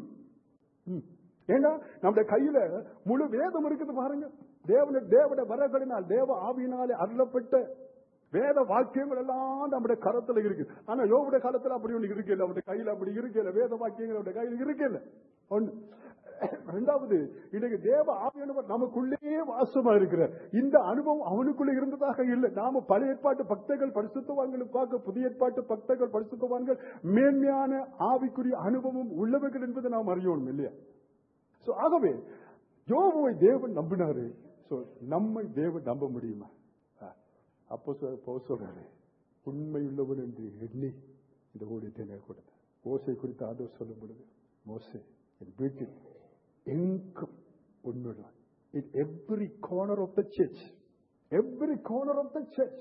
Speaker 1: ம். ஏன்னா நம்முடைய கையில முழு வேதம் இருக்குது பாருங்க தேவன தேவட வரகளினால் தேவ ஆவியினாலே அருளப்பட்ட வேத வாக்கியங்கள் எல்லாம் நம்முடைய கரத்துல இருக்கு ஆனா யோவுடைய காலத்துல அப்படி ஒண்ணு இருக்கல அவருடைய கையில அப்படி இருக்கல வேத வாக்கியங்கள் அவருடைய கையில இருக்கல ஒண்ணு இரண்டாவது இன்னைக்கு தேவ ஆவியானவர் நமக்குள்ளே வாசமா இருக்கிறார் இந்த அனுபவம் அவனுக்குள்ள இருந்ததாக இல்லை நாம பழைய ஏற்பாட்டு பக்தர்கள் பரிசுத்தவான்களை பார்க்க புதிய ஏற்பாட்டு பக்தர்கள் பரிசுத்தவான்கள் மேன்மையான ஆவிக்குரிய அனுபவம் உள்ளவர்கள் என்பதை நாம் அறியணும் இல்லையா சோ ஆகவே யோபுவை தேவன் நம்பினாரு சோ நம்மை தேவன் நம்ப முடியுமா ஆ, அப்போ சொ- போ சொல்றாரு உண்மை உள்ளவன் என்று எண்ணி இந்த ஊழியத்தை மேற்கொண்டார் ஓசை குறித்து ஆண்டவர் சொல்லும் பொழுது மோசே என் வீட்டில் எங்கும் உண்மையுள்ளவன் in every corner of the church every corner of the church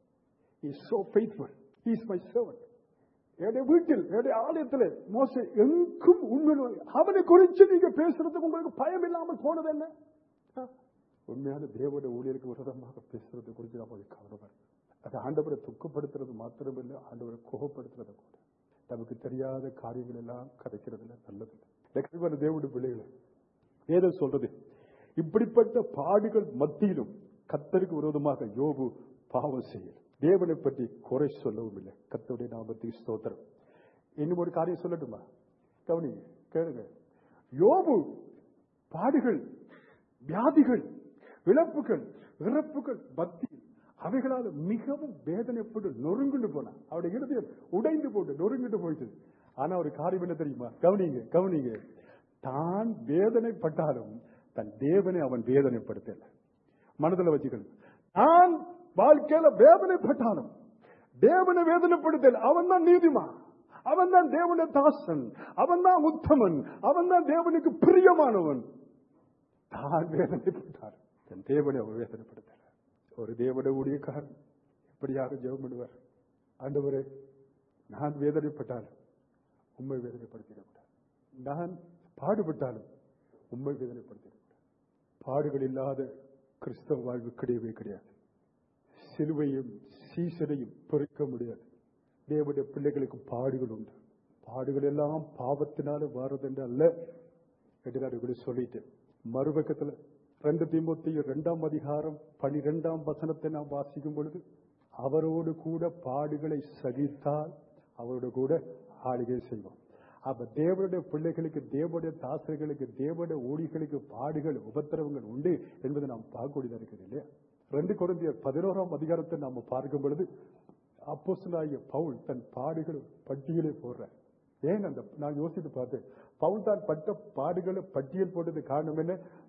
Speaker 1: he is so faithful he is my servant என்னுடைய வீட்டில் என்னுடைய ஆலயத்தில் மோசே எங்கும் உண்மையுள்ள அவனை குறித்து நீங்க பேசுறதுக்கு உங்களுக்கு பயம் இல்லாமல் போனது என்ன ஆ? உண்மையான தேவனுடைய ஊழியருக்கு விரோதமாக பேசுறது குறித்து நம்ம கவனமா இருக்கணும். அது ஆண்டவரை துக்கப்படுத்துறது மாத்திரமில்லை ஆண்டவரை கோபப்படுத்துறது கூட நமக்கு தெரியாத காரியங்கள் எல்லாம் கதைக்கிறதுல நல்லது லட்சுமண தேவனுடைய பிள்ளைகளை வேதம் சொல்றது இப்படிப்பட்ட பாடுகள் மத்தியிலும் கத்தருக்கு விரோதமாக யோபு பாவம் செய்யல தேவனை பற்றி குறை சொல்லவும் இல்லை கத்தருடைய நாமத்துக்கு ஸ்தோத்திரம் இன்னும் ஒரு காரியம் சொல்லட்டுமா கவனிங்க கேளுங்க யோபு பாடுகள் வியாதிகள் இழப்புகள் இறப்புகள் மத்தியில் அவைகளால் மிகவும் வேதனைப்பட்டு நொறுங்குண்டு போனான் அவருடைய இருதயம் உடைந்து போட்டு நொறுங்குண்டு போயிட்டு ஆனா ஒரு காரியம் என்ன தெரியுமா கவனிங்க கவனிங்க தான் வேதனைப்பட்டாலும் தன் தேவனை அவன் வேதனைப்படுத்தல மனதில் வச்சுக்கணும் நான் வாழ்க்கையில வேதனைப்பட்டாலும் தேவனை வேதனைப்படுத்தல அவன் தான் நீதிமான் அவன் தான் தேவனுடைய தாசன் அவன் தான் உத்தமன் அவன் தான் தேவனுக்கு பிரியமானவன் தான் வேதனைப்பட்டார் தன் தேவனை அவர் வேதனைப்படுத்தல ஒரு தேவன ஊழியக்காரன் எப்படியாக ஜெபம் பண்ணுவார் ஆண்டவரே நான் வேதனைப்பட்டாலும் உண்மை வேதனைப்படுத்திடக்கூடாது நான் பாடுபட்டாலும் உண்மை வேதனைப்படுத்திடக்கூடாது பாடுகள் இல்லாத கிறிஸ்தவ வாழ்வு கிடையவே கிடையாது சிலுவையும் சீசனையும் பொறுக்க முடியாது தேவனுடைய பிள்ளைகளுக்கு பாடுகள் உண்டு பாடுகள் எல்லாம் பாவத்தினால வாரதென்று அல்ல என்று நான் இப்படி சொல்லிட்டேன் மறுபக்கத்துல ரெண்டு தீமூர்த்தியும் இரண்டாம் அதிகாரம் பனிரெண்டாம் வசனத்தை நாம் வாசிக்கும் பொழுது அவரோடு கூட பாடுகளை சகித்தால் அவரோடு கூட ஆளுகை செய்வோம் அப்ப தேவனுடைய பிள்ளைகளுக்கு தேவனுடைய தாசர்களுக்கு தேவனுடைய ஊழிகளுக்கு பாடுகள் உபத்திரவங்கள் உண்டு என்பதை நாம் பார்க்கக்கூடியதா இருக்குது இல்லையா ரெண்டு குழந்தையர் பதினோராம் அதிகாரத்தை நாம பார்க்கும் பொழுது அப்போஸ்தலனாகிய பவுல் தன் பாடுகள் பட்டியலை போடுறார் ஏன் அந்த நான் யோசித்து பார்த்தேன் பவுல் தான் பட்ட பாடுகளை பட்டியல் போட்டது காரணம் என்ன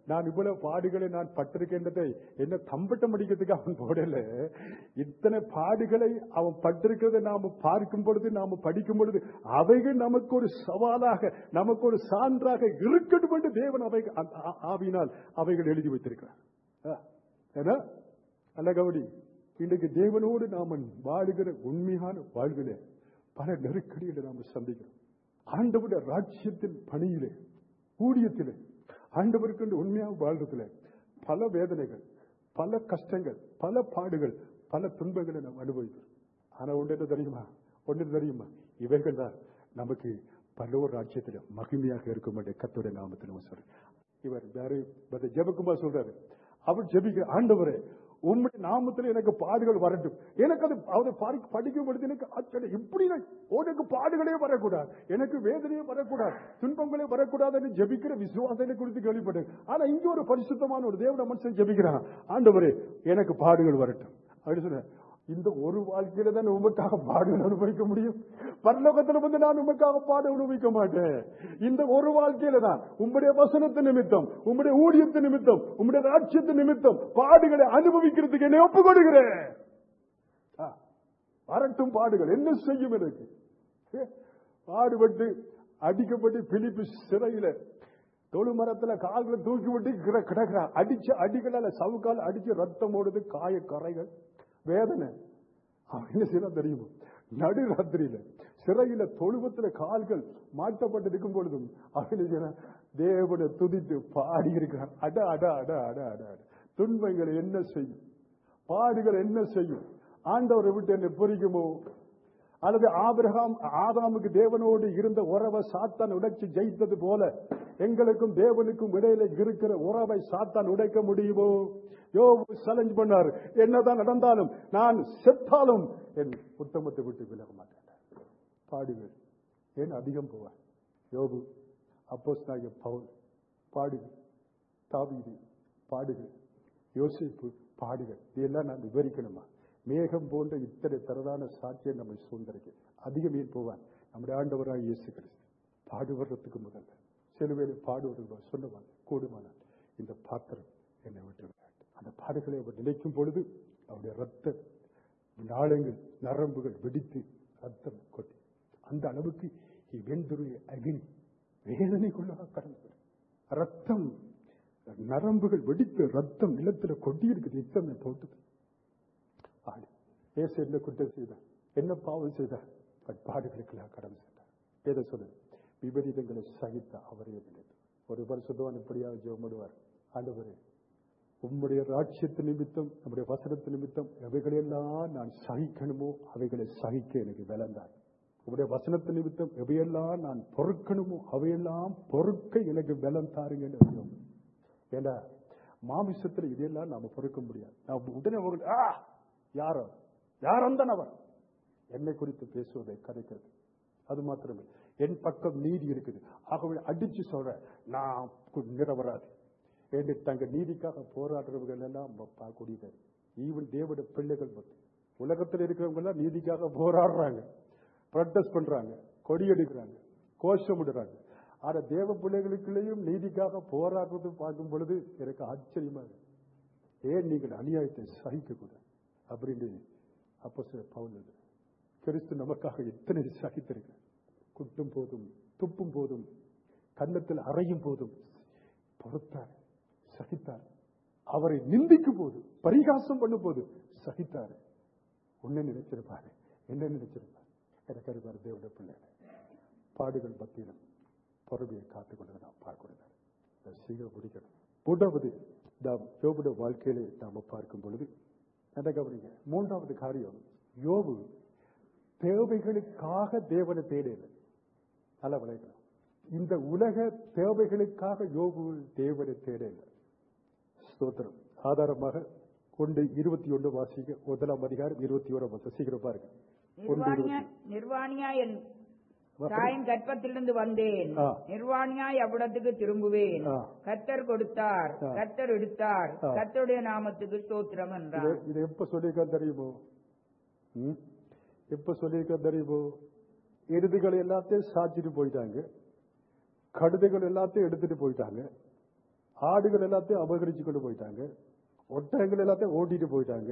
Speaker 1: நான் இவ்வளவு பாடுகளை நான் பட்டிருக்கின்றதை என்ன தம்பட்டம் அடிக்கிறதுக்கு அவன் போடல இத்தனை பாடுகளை அவன் பட்டிருக்கிறதை நாம பார்க்கும் பொழுது நாம படிக்கும் பொழுது அவைகள் நமக்கு ஒரு சவாலாக நமக்கு ஒரு சான்றாக இருக்கட்டும் என்று தேவன் அவை ஆ- ஆ- ஆவியினால் அவைகள் எழுதி வைத்திருக்கிறார் ஆ, ஏன்னா அல்ல கவனி இன்றைக்கு தேவனோடு நாம வாழுகிற உண்மையான வாழ்விலே பல நெருக்கடிகளை நாம சந்திக்கிறோம் ஆண்டவருடைய ராஜ்யத்தின் பணியிலே ஊழியத்திலே ஆண்டவருக்கு என்று உண்மையாக வாழ்றதுல பல வேதனைகள் பல கஷ்டங்கள் பல பாடுகள் பல துன்பங்களை நாம் அனுபவிக்கிறோம் ஆனா ஒன்று என்ன தெரியுமா ஒன்று தெரியுமா இவைகள் தான் நமக்கு பல்லோர் ராஜ்யத்தில் மகிமையாக இருக்கும் என்று கத்தோட நாமத்தில் நம்ம சொல்றேன் இவர் வேறு பத ஜெபக்குமார் சொல்றாரு அவர் ஜெபிக்கிற ஆண்டவரே உம்முடைய நாமத்தில் எனக்கு பாடுகள் வரட்டும் எனக்கு அது அவரை பாடி- படிக்கும் பொழுது எனக்கு ஆச்சரியம் இப்படி நான் உனக்கு பாடுகளே வரக்கூடாது எனக்கு வேதனையே வரக்கூடாது துன்பங்களே வரக்கூடாது என்று ஜெபிக்கிற விசுவாசத்தை குறித்து கேள்விப்பட்டேன் ஆனா இங்க ஒரு பரிசுத்தமான ஒரு தேவன மனுஷன் ஜெபிக்கிறான் ஆண்டவரே எனக்கு பாடுகள் வரட்டும் அப்படின்னு சொன்ன இந்த ஒரு வாழ்க்கையில தான் உமக்காக பாடுகள் அனுபவிக்க முடியும் பரலோகத்துல வந்து நான் உமக்காக பாடு அனுபவிக்க மாட்டேன் இந்த ஒரு வாழ்க்கையில தான் உம்முடைய வசனத்து நிமித்தம் உம்முடைய ஊழியத்து நிமித்தம் உம்முடைய ராட்சியத்து நிமித்தம் பாடுகளை அனுபவிக்கிறதுக்கு என்னை ஒப்புக் கொடுக்கிறேன் ஆ, வரட்டும் பாடுகள் என்ன செய்யும் எனக்கு ஏ, பாடுபட்டு அடிக்கப்பட்டு பிலிப்பு சிறையில தொழுமரத்துல கால்களை தூக்கி விட்டு கிட- கிடக்கிறான் அடிச்ச அடிகளால சவுக்கால் அடிச்சு ரத்தம் ஓடுது காய கரைகள் வேதனை அவன் என்ன செய்யலாம் தெரியுமா நடு ராத்திரியில சிறையில தொழுவத்துல கால்கள் மாட்டப்பட்டு இருக்கும் பொழுதும் அவன் என்ன செய்யறான்? தேவனை துதித்து பாடி இருக்கிறான் அட அட அட அட அட அட துன்பங்கள் என்ன செய்யும் பாடுகள் என்ன செய்யும் ஆண்டவரை விட்டு என்னை பொறிக்குமோ அல்லது ஆபிரகாம் ஆதாமுக்கு தேவனோடு இருந்த உறவை சாத்தான் உடைச்சு ஜெயித்தது போல எங்களுக்கும் தேவனுக்கும் இடையில இருக்கிற உறவை சாத்தான் உடைக்க முடியுமோ யோபு சலஞ்ச் பண்ணார் என்னதான் நடந்தாலும் நான் செத்தாலும் என் உத்தமத்தை விட்டு விலக மாட்டேன் பாடுகள் ஏன் அதிகம் போவார் யோபு அப்போஸ் பவுல் பாடுகள் தாவீது பாடுகள் யோசிப்பு பாடுகள் இதெல்லாம் நான் விவரிக்கணுமா மேகம் போன்ற இத்தனை தரதான சாட்சியை நம்மை சூழ்ந்திருக்கு அதிகம் ஏன் போவான் நம்முடைய ஆண்டவராக இயேசு கிறிஸ்து பாடுபடுறதுக்கு முதல்ல சிலுவையில் பாடுவது சொன்னவன் கூடுமானால் இந்த பாத்திரம் என்னை விட்டு விளையாட்டு அந்த பாடுகளை அவர் நினைக்கும் பொழுது அவருடைய ரத்த நாளங்கள் நரம்புகள் வெடித்து ரத்தம் கொட்டி அந்த அளவுக்கு வெந்துருய அகினி வேதனைக்குள்ளாக கடந்து ரத்தம் நரம்புகள் வெடித்து ரத்தம் நிலத்துல கொட்டி இருக்குது யுத்தம் தோட்டது பாடு ஏசு என்ன குற்றம் செய்தார் என்ன பாவம் செய்தார் அவர் பாடுகளுக்கெல்லாம் கடந்து சென்றார் ஏதோ சொல்லுது விபரீதங்களை சகித்த அவரையே நினைத்து ஒரு பரிசுத்தவான் இப்படியாக ஜெபமிடுவார் ஆண்டவரே உம்முடைய ராட்சியத்து நிமித்தம் நம்முடைய வசனத்து நிமித்தம் எவைகளெல்லாம் நான் சகிக்கணுமோ அவைகளை சகிக்க எனக்கு விளந்தார் உம்முடைய வசனத்து நிமித்தம் எவையெல்லாம் நான் பொறுக்கணுமோ அவையெல்லாம் பொறுக்க எனக்கு பலம் தாருங்கன்னு அறியோம். ஏண்டா மாமிசத்துல இதெல்லாம் நாம பொறுக்க முடியாது நான் உடனே ஒரு ஆ யாரோ யார் அந்த நபர் என்னை குறித்து பேசுவதை கதைக்கிறது அது மாத்திரமே என் பக்கம் நீதி இருக்குது ஆகவே அடிச்சு சொல்ற நான் கு- நிரபராதி என்று தங்க நீதிக்காக போராடுறவர்கள் எல்லாம் நம்ம பார்க்கக்கூடியது ஈவன் தேவட பிள்ளைகள் மட்டும் உலகத்தில் இருக்கிறவங்க எல்லாம் நீதிக்காக போராடுறாங்க ப்ரொட்டஸ்ட் பண்றாங்க கொடியெடுக்கிறாங்க கோஷமிடுறாங்க ஆனா தேவ பிள்ளைகளுக்குள்ளேயும் நீதிக்காக போராடுறது பார்க்கும் பொழுது எனக்கு ஆச்சரியமா இருக்கு ஏன் நீங்கள் அநியாயத்தை சகிக்க கூடாது அப்படின்னு அப்போ பவுல் எழுதுறார். கிறிஸ்து நமக்காக எத்தனை சகித்திருக்கிறார் குட்டும் போதும் துப்பும் போதும் கன்னத்தில் அறையும் போதும் பொறுத்தார் சகித்தார் அவரை நிந்திக்கும் போது பரிகாசம் பண்ணும் போது சகித்தார் உன்னை நினைச்சிருப்பாரு என்ன நினைச்சிருப்பார் எனக்கு அறிவார் தேவனுடைய பிள்ளை பாடுகள் பத்தியிலும் பொறுமையை காத்துக் கொண்டு நாம் பார்க்கிறார் இதை சீக்கிரம் முடிக்கணும் மூன்றாவது நாம் யோபுடைய வாழ்க்கையிலே நாம பார்க்கும் பொழுது என்ன கவனிங்க மூன்றாவது காரியம் யோபு தேவைகளுக்காக தேவனை தேடல நல்லா விளையாடணும் இந்த உலக தேவைகளுக்காக யோபு தேவனை தேடல ஸ்தோத்திரம் ஆதாரமாக கொண்டு இருபத்தி ஒன்று வாசிக்க முதலாம் அதிகாரம் இருபத்தி ஓராம் வருஷம் சீக்கிரம் பாருங்க ஒன்று
Speaker 2: நிர்வாணியா
Speaker 1: இருபத்தி
Speaker 2: நிர்வாணியா என் தாயின் கற்பத்திலிருந்து வந்தேன்
Speaker 1: ஆ.
Speaker 2: நிர்வாணியாய் அவ்விடத்துக்கு திரும்புவேன்
Speaker 1: ஆ.
Speaker 2: கத்தர் கொடுத்தார்
Speaker 1: ஆ.
Speaker 2: கத்தர் எடுத்தார்
Speaker 1: ஆ.
Speaker 2: கத்தருடைய நாமத்துக்கு ஸ்தோத்திரம்
Speaker 1: இதை
Speaker 2: என்றார்
Speaker 1: இதை எப்ப சொல்லியிருக்கா தெரியுமோ ம்? எப்ப சொல்லியிருக்கா தெரியுமோ எருதுகள் எல்லாத்தையும் சாச்சிட்டு போயிட்டாங்க கடுதைகள் எல்லாத்தையும் எடுத்துட்டு போயிட்டாங்க ஆடுகள் எல்லாத்தையும் அபகரிச்சு கொண்டு போயிட்டாங்க ஒட்டகங்கள் எல்லாத்தையும் ஓட்டிட்டு போயிட்டாங்க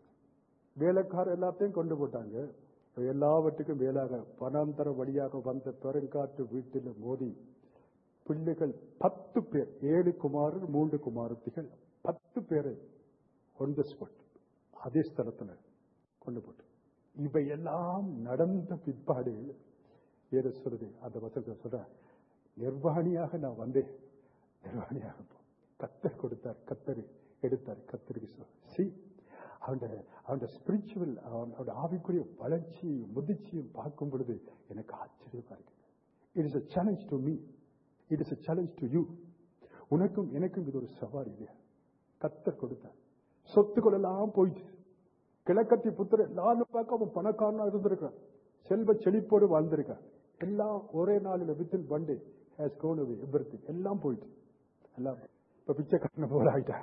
Speaker 1: வேலைக்கார எல்லாத்தையும் கொண்டு போட்டாங்க இப்ப எல்லாவற்றுக்கும் மேலாக பணாந்தர வழியாக வந்த பெருங்காட்டு வீட்டில் மோதி பிள்ளைகள் பத்து பேர் ஏழு குமாரர் மூன்று குமாரத்திகள் பத்து பேரை ஒன் த ஸ்பாட் அதே ஸ்தலத்துல கொண்டு போட்டு இவை எல்லாம் நடந்த பிற்பாடு வேற சொல்லுது அந்த வசனத்தை சொல்ற நிர்வாணியாக நான் வந்தேன் நிர்வாணியாக போ. கத்தர் கொடுத்தார் கத்தர் எடுத்தார் கத்தருக்கு சி அவன் அவன் ஸ்பிரிச்சுவல் அவனோட ஆவிக்குரிய வளர்ச்சியையும் முதிர்ச்சியும் பார்க்கும் பொழுது எனக்கு ஆச்சரியமா இருக்கு it is a challenge to me it is a challenge to you உனக்கும் எனக்கும் இது ஒரு சவால் இல்லையா கத்தர் கொடுத்தார் சொத்துக்கள் எல்லாம் போயிடுச்சு கிழக்கத்தி புத்திர எல்லாரும் பார்க்க அவன் பணக்காரனா இருந்திருக்கான் செல்வ செழிப்போடு வாழ்ந்திருக்கான் எல்லாம் ஒரே நாளில் வித்தின் பண்டே ஹேஸ் கோன் அவே எவ்ரிதிங் எல்லாம் போயிட்டு எல்லாம் இப்ப பிச்சைக்காரன போல ஆயிட்டா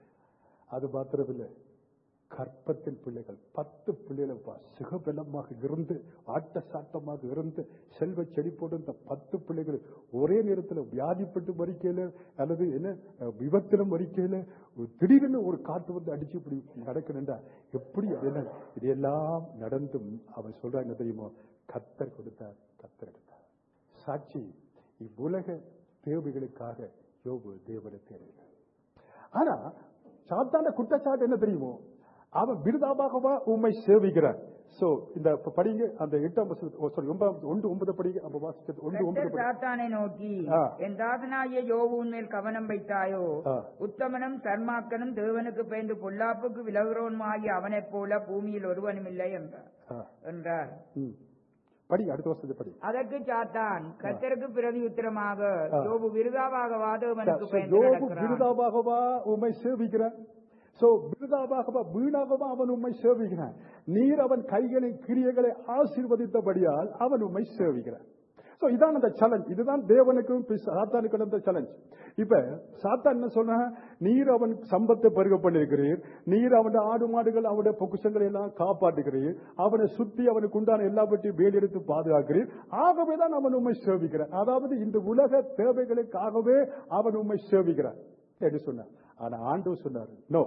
Speaker 1: அது மாத்திரமில்லை கற்பத்தின் பிள்ளைகள் பத்து பிள்ளைகள் பா- சுகபலமாக இருந்து ஆட்ட சாட்டமாக இருந்து செல்வ செழிப்போடு இந்த பத்து பிள்ளைகள் ஒரே நேரத்தில் வியாதிப்பட்டு மறிக்கையில அல்லது என்ன அஹ், விபத்திலும் மறிக்கையில ஒரு திடீர்னு ஒரு காத்து வந்து அடிச்சு இப்படி நடக்கணுண்டா எப்படி அது என்ன இதெல்லாம் நடந்தும் அவன் சொல்றான் என்ன தெரியுமோ கத்தர் கொடுத்தார் கத்தர் எடுத்தார் சாட்சி இவ்வுலக தேவைகளுக்காக யோபு தேவனை தேவையில்லை ஆனா சாத்தான குற்றச்சாட்டு என்ன தெரியுமோ அவன் விருதாபாகவா உண்மை சேவிக்கிறான் சோ இந்த இப்ப படிங்க அந்த எட்டாம் வசனம் ஓ, sorry, ஒன்பதாம் ஒன்று ஒன்பது படிங்க அப்ப வாசிச்சது ஒன்று ஒன்பது
Speaker 2: கர்த்தர்
Speaker 1: படி
Speaker 2: சாத்தானை நோக்கி
Speaker 1: ஆ.
Speaker 2: என் தாசனாகிய யோபுவின் மேல் கவனம் வைத்தாயோ
Speaker 1: ஆ.
Speaker 2: உத்தமனும் சர்மாக்கனும் தேவனுக்கு பயந்து பொல்லாப்புக்கு விலகுறவனுமாகிய அவனைப் போல பூமியில் ஒருவனும் இல்லை என்றார்
Speaker 1: ஆ,
Speaker 2: என்றார்
Speaker 1: ம். படிங்க அடுத்த வருஷத்தை படி
Speaker 2: அதற்கு சாத்தான் கர்த்தருக்கு பிரதி உத்தரமாக
Speaker 1: ஆ.
Speaker 2: யோபு விருதாவாக வாதவனுக்கு
Speaker 1: So,
Speaker 2: பயந்து
Speaker 1: யோபு
Speaker 2: நடக்கிறான்
Speaker 1: விருதாபாகவா உண்மை சேவிக்கிறான் சோ விருதாபாகவா வீணாகவா அவன் உண்மை சேவிக்கிறான் நீர் அவன் கைகளின் கிரியைகளை ஆசீர்வதித்தபடியால் அவன் உண்மை சேவிக்கிறான் சோ இதான் அந்த சேலஞ்ச் இதுதான் தேவனுக்கும் பிசா- சாத்தானுக்கும் நடந்த சேலஞ்ச் இப்ப சாத்தான் என்ன சொன்ன நீர் அவன் சம்பத்தை பருக பண்ணிருக்கிறீர் நீர் அவன் ஆடு மாடுகள் அவனுடைய பொக்குஷங்களை எல்லாம் காப்பாற்றுகிறீர் அவனை சுத்தி அவனுக்கு உண்டான எல்லாவற்றையும் வேலெடுத்து பாதுகாக்கிறீர் ஆகவே தான் அவன் உண்மை சேவிக்கிறான் அதாவது இந்த உலக தேவைகளுக்காகவே அவன் உண்மை சேவிக்கிறான் என்று சொன்னார் ஆனா ஆண்டவர் சொன்னார் நோ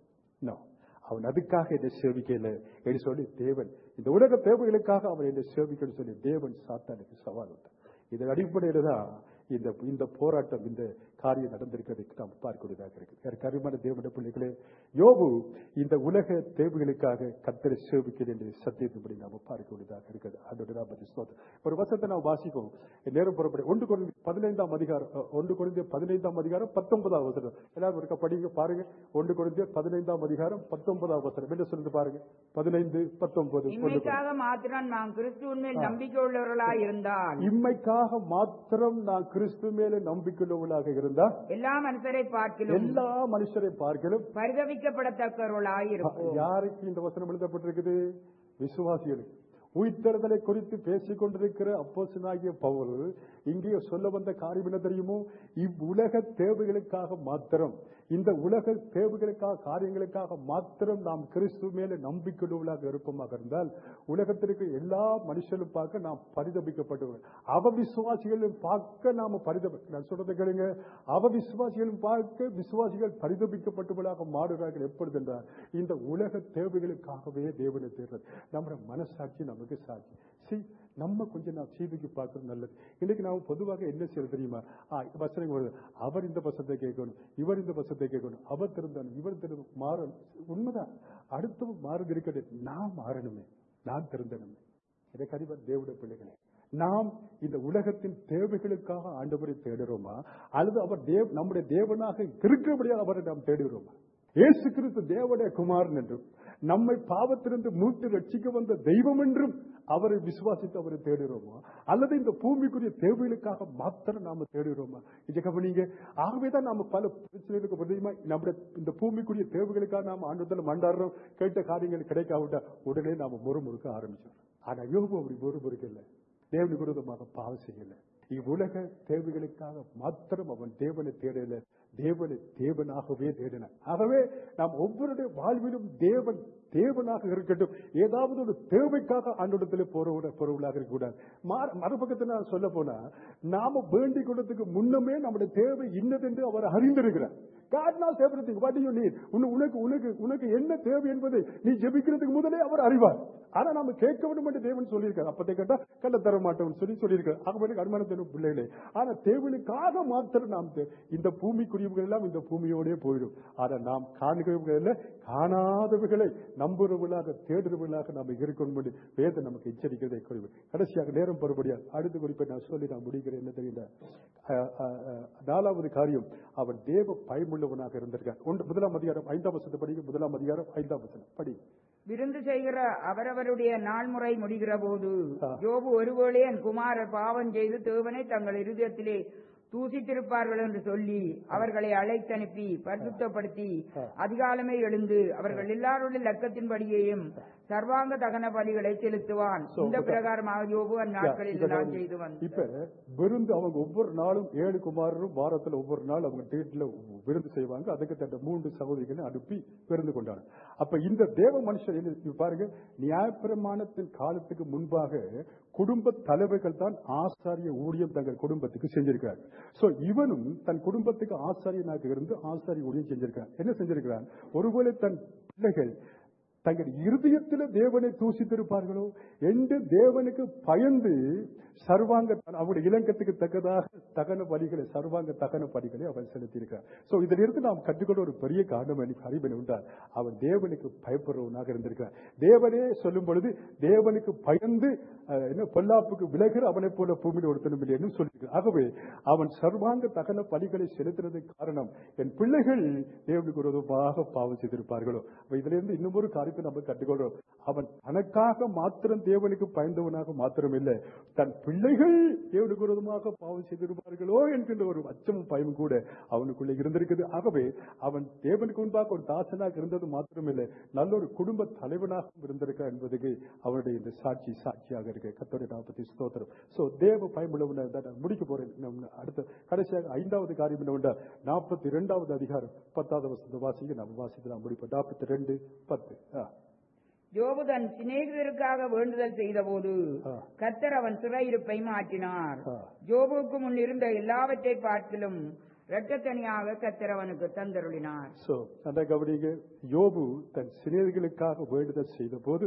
Speaker 1: நோ அவன் அதுக்காக என்னை சேவிக்கல என்று சொல்லி தேவன் இந்த உலக தேவைகளுக்காக அவன் என்னை சேவிக்கன்னு சொல்லி தேவன் சாத்தானுக்கு சவால் விட்டார் இதன் அடிப்படையில தான் இந்த இந்த போராட்டம் இந்த காரியம் நடந்திருக்கிறதுக்கு நாம் பார்க்கக்கூடியதாக இருக்கு எனக்கு அருமையான தேவனுடைய பிள்ளைகளே யோபு இந்த உலக தேவைகளுக்காக கத்தரை சேவிக்கிறேன் என்று சத்தியத்தின்படி நாம் பார்க்கக்கூடியதாக இருக்குது அதோட நாற்பத்தி ஸ்தோத்திரம் ஒரு வசத்தை நாம் வாசிப்போம் நேரம் புறப்படி ஒன்று குறைந்த பதினைந்தாம் அதிகாரம் அஹ், ஒன்று குறைந்த பதினைந்தாம் அதிகாரம் பத்தொன்பதாம் வசனம் எல்லாரும் இருக்க படிங்க பாருங்க ஒன்று குறைந்த பதினைந்தாம் அதிகாரம் பத்தொன்பதாம் வசனம் என்ன சொல்லுது பாருங்க பதினைந்து பத்தொன்பது ஒன்று கொரிந்தியர்.
Speaker 2: இன்மைக்காக மாத்திரம் நாம் கிறிஸ்துவின் மேல் நம்பிக்கை உள்ளவர்களாய் இருந்தால்
Speaker 1: இம்மைக்காக மாத்திரம் நான் கிறிஸ்து மேல நம்பிக்கையுள்ளவர்களாக இருந்தா
Speaker 2: எல்லா மனுஷரை பார்க்கிலும்
Speaker 1: எல்லா மனுஷரை பார்க்கலும்
Speaker 2: பரிதவிக்கப்படத்தக்கவர்களாய் இருப்போம்
Speaker 1: யாருக்கு இந்த வசனம் எழுதப்பட்டிருக்குது விசுவாசிகளுக்கு உயிர்த்தெழுதலை குறித்து பேசிக் கொண்டிருக்கிற அப்போசனாகிய பவுல் இங்கே சொல்ல வந்த காரியம் என்ன தெரியுமோ இவ்வுலக தேவைகளுக்காக மாத்திரம் இந்த உலக தேவைகளுக்காக காரியங்களுக்காக மாத்திரம் நாம் கிறிஸ்து மேல நம்பிக்கையுள்ளவர்களாக இருப்போமாக இருந்தால் உலகத்திற்கு எல்லா மனுஷனும் பார்க்க நாம் பரிதபிக்கப்பட்டவர்கள் அவ விசுவாசிகளும் பார்க்க நாம பரிதப நான் சொல்றதை கேளுங்க அவ விசுவாசிகளும் பார்க்க விசுவாசிகள் பரிதபிக்கப்பட்டவர்களாக மாறுகிறார்கள் எப்பொழுது என்றால் இந்த உலக தேவைகளுக்காகவே தேவனை தேடுறது நம்முடைய மனசாட்சி நமக்கு சாட்சி சி நம்ம கொஞ்சம் நான் சீவிக்கு பார்க்கறது நல்லது இன்னைக்கு நாம் பொதுவாக என்ன செய்யறது தெரியுமா ஆ, வசனங்கள் வருது அவர் இந்த வசத்தை கேட்கணும் இவர் இந்த வசத்தை கேட்கணும் அவர் திருந்தணும் இவர் திரு மாறணும் உண்மைதான் அடுத்தவன் மாறுது இருக்கிறது நான் மாறணுமே நான் திருந்தணுமே எனக்கு அறிவர் தேவனுடைய பிள்ளைகளே நாம் இந்த உலகத்தின் தேவைகளுக்காக ஆண்டவரை தேடுறோமா அல்லது அவர் தேவ நம்முடைய தேவனாக இருக்கிறபடியால் அவரை நாம் தேடுகிறோமா இயேசு கிறிஸ்து தேவனுடைய குமாரன் என்றும் நம்மை பாவத்திலிருந்து மீட்டு ரட்சிக்க வந்த தெய்வம் என்றும் அவரை விசுவாசித்து அவரை தேடுகிறோமா அல்லது இந்த பூமிக்குரிய தேவைகளுக்காக மாத்திரம் நாம தேடுகிறோமா இதை கவனிங்க ஆகவேதான் நாம பல பிரச்சனைகளுக்கு பிரதிமா நம்முடைய இந்த பூமிக்குரிய தேவைகளுக்காக நாம ஆண்டத்தில் மண்டாடுறோம் கேட்ட காரியங்கள் கிடைக்காவிட்டா உடனே நாம முறுமுறுக்க ஆரம்பிச்சோம் ஆனா யோபு அப்படி முறுமுறுக்க இல்லை தேவனுக்கு விரோதமாக பாவம் செய்யல இவ்வுலக தேவைகளுக்காக மாத்திரம் அவன் தேவனை தேடல தேவனை தேவனாகவே தேடினான் ஆகவே நாம் ஒவ்வொருடைய வாழ்விலும் தேவன் தேவனாக இருக்கட்டும் ஏதாவது ஒரு தேவைக்காக ஆண்டோடத்தில் போற பொருளாக இருக்கக்கூடாது மாற- மறுபக்கத்தில் நான் சொல்ல போனா நாம வேண்டிக் கொண்டதுக்கு முன்னமே நம்முடைய தேவை இன்னதென்று அவர் அறிந்திருக்கிறார் God knows everything. What do you need? உன்னு- உனக்கு உனக்கு உனக்கு என்ன தேவை என்பதை நீ ஜெபிக்கிறதுக்கு முதலே அவர் அறிவார் ஆனா நாம கேட்க வேண்டும் என்று தேவன் சொல்லியிருக்கார் அப்பத்தை கேட்டா கள்ள தர மாட்டோம்னு சொல்லி சொல்லியிருக்கார் ஆகவே அனுமான தேவன் பிள்ளைகளே ஆனா தேவனுக்காக மாத்திரம் நாம் தே- இந்த பூமிக்குரியவர்கள் எல்லாம் இந்த பூமியோடே போயிடும் ஆனா நாம் காண்கிறவர்கள் காணாதவர்களை நம்புறவர்களாக தேடுறவர்களாக நாம் இருக்கணும் என்று வேதம் நமக்கு எச்சரிக்கிறதை குறைவு கடைசியாக நேரம் பருபடியா அடுத்த குறிப்பை நான் சொல்லி நான் முடிக்கிறேன் என்ன தெரியல அஹ், அஹ், அஹ், நாலாவது காரியம் அவன் தேவ பயமுள்ளவனாக இருந்திருக்கார் ஒன்று முதலாம் அதிகாரம் ஐந்தாம் வசனத்தை படிக்க முதலாம் அதிகாரம் ஐந்தாம் வசனம் படி
Speaker 2: விருந்து செய்கிற அவரவருடைய நாள்முறை முடிகிற போது
Speaker 1: ஆ.
Speaker 2: யோபு ஒருவேளை என் குமாரர் பாவம் செய்து தேவனை தங்கள் இருதயத்திலே தூசித்திருப்பார்கள் என்று சொல்லி அவர்களை அழைத்தனுப்பி பரிசுத்தப்படுத்தி
Speaker 1: ஆ.
Speaker 2: அதிகாலமே எழுந்து அவர்கள் எல்லாருடைய லக்கத்தின்படியேயும் சர்வாங்க தகன பலிகளை செலுத்துவான்
Speaker 1: So,
Speaker 2: இந்த
Speaker 1: okay.
Speaker 2: பிரகாரமாக யோபு அந்நாட்களில்
Speaker 1: இப்ப
Speaker 2: எல்லாம்
Speaker 1: நான்
Speaker 2: செய்து வந்தான்
Speaker 1: இப்ப விருந்து அவங்க ஒவ்வொரு நாளும் ஏழு குமாரரும் வாரத்துல ஒவ்வொரு நாள் அவங்க வீட்டுல விருந்து செய்வாங்க அதுக்கு தட்ட மூன்று சகோதரிகளை அனுப்பி விருந்து கொண்டாங்க அப்ப இந்த தேவ மனுஷன் என்ன இப்ப பாருங்க நியாயப்பிரமாணத்தின் காலத்துக்கு முன்பாக குடும்ப தலைவர்கள் தான் ஆசாரிய ஊழியம் தங்கள் குடும்பத்துக்கு செஞ்சிருக்கிறார் சோ இவனும் தன் குடும்பத்துக்கு ஆசாரியனாக இருந்து ஆசாரிய ஊழியம் செஞ்சிருக்கார் என்ன செஞ்சிருக்கிறான் ஒருவேளை தன் பிள்ளைகள் தங்கள் இருதயத்தில் தேவனை தூசித்திருப்பார்களோ என்று தேவனுக்கு பயந்து சர்வாங்க அவருடைய இலங்கத்துக்கு தக்கதாக தகன பலிகளை சர்வாங்க தகன பலிகளை அவன் செலுத்தியிருக்கிறார் சோ இதிலிருந்து நாம் கற்றுக்கொண்ட ஒரு பெரிய காரணம் எனக்கு அறிவன் உண்டார் அவன் தேவனுக்கு பயப்படுறவனாக இருந்திருக்கிறார் தேவனே சொல்லும் பொழுது தேவனுக்கு பயந்து அஹ், என்ன பொல்லாப்புக்கு விலகிற அவனை போல பூமியில் ஒருத்தனும் இல்லை என்று சொல்லியிருக்கிறார் ஆகவே அவன் சர்வாங்க தகன பலிகளை செலுத்தினதுக்கு காரணம் என் பிள்ளைகள் தேவனுக்கு விரோதமாக பாவம் செய்திருப்பார்களோ அப்ப இதுல இருந்து இன்னும் ஒரு காரியத்தை நம்ம கற்றுக்கொள்றோம் அவன் தனக்காக மாத்திரம் தேவனுக்கு பயந்தவனாக மாத்திரம் இல்லை தன் பிள்ளைகள் தேவனுக்கு விரோதமாக பாவம் செய்திருப்பார்களோ என்கின்ற ஒரு அச்சமும் பயமும் கூட அவனுக்குள்ள இருந்திருக்குது ஆகவே அவன் தேவனுக்கு முன்பாக ஒரு தாசனாக இருந்தது மாத்திரமில்லை நல்ல ஒரு குடும்ப தலைவனாகவும் இருந்திருக்கா என்பதுக்கு அவனுடைய இந்த சாட்சி சாட்சியாக இருக்கு கத்தோடைய நாற்பத்தி ஸ்தோத்திரம் சோ தேவ பயமுள்ளவன நான் முடிக்க போறேன் நம்ம அடுத்த கடைசியாக ஐந்தாவது காரியம் என்னவென்றா நாற்பத்தி இரண்டாவது அதிகாரம் பத்தாவது வசந்த வாசிக்க நம்ம வாசித்து நான் முடிப்போம் நாற்பத்தி ரெண்டு பத்து ஆ.
Speaker 2: யோபு தன் சிநேகிதருக்காக வேண்டுதல் செய்தபோது
Speaker 1: ஆ.
Speaker 2: கர்த்தர் அவன் சிறையிருப்பை மாற்றினார்
Speaker 1: ஆ.
Speaker 2: யோபுவுக்கு முன் இருந்த எல்லாவற்றை பார்க்கிலும் இரட்டத்தனியாக கர்த்தர் அவனுக்கு தந்தருளினார்
Speaker 1: சோ அந்த கவனிங்க யோபு தன் சிறியர்களுக்காக வேண்டுதல் செய்த போது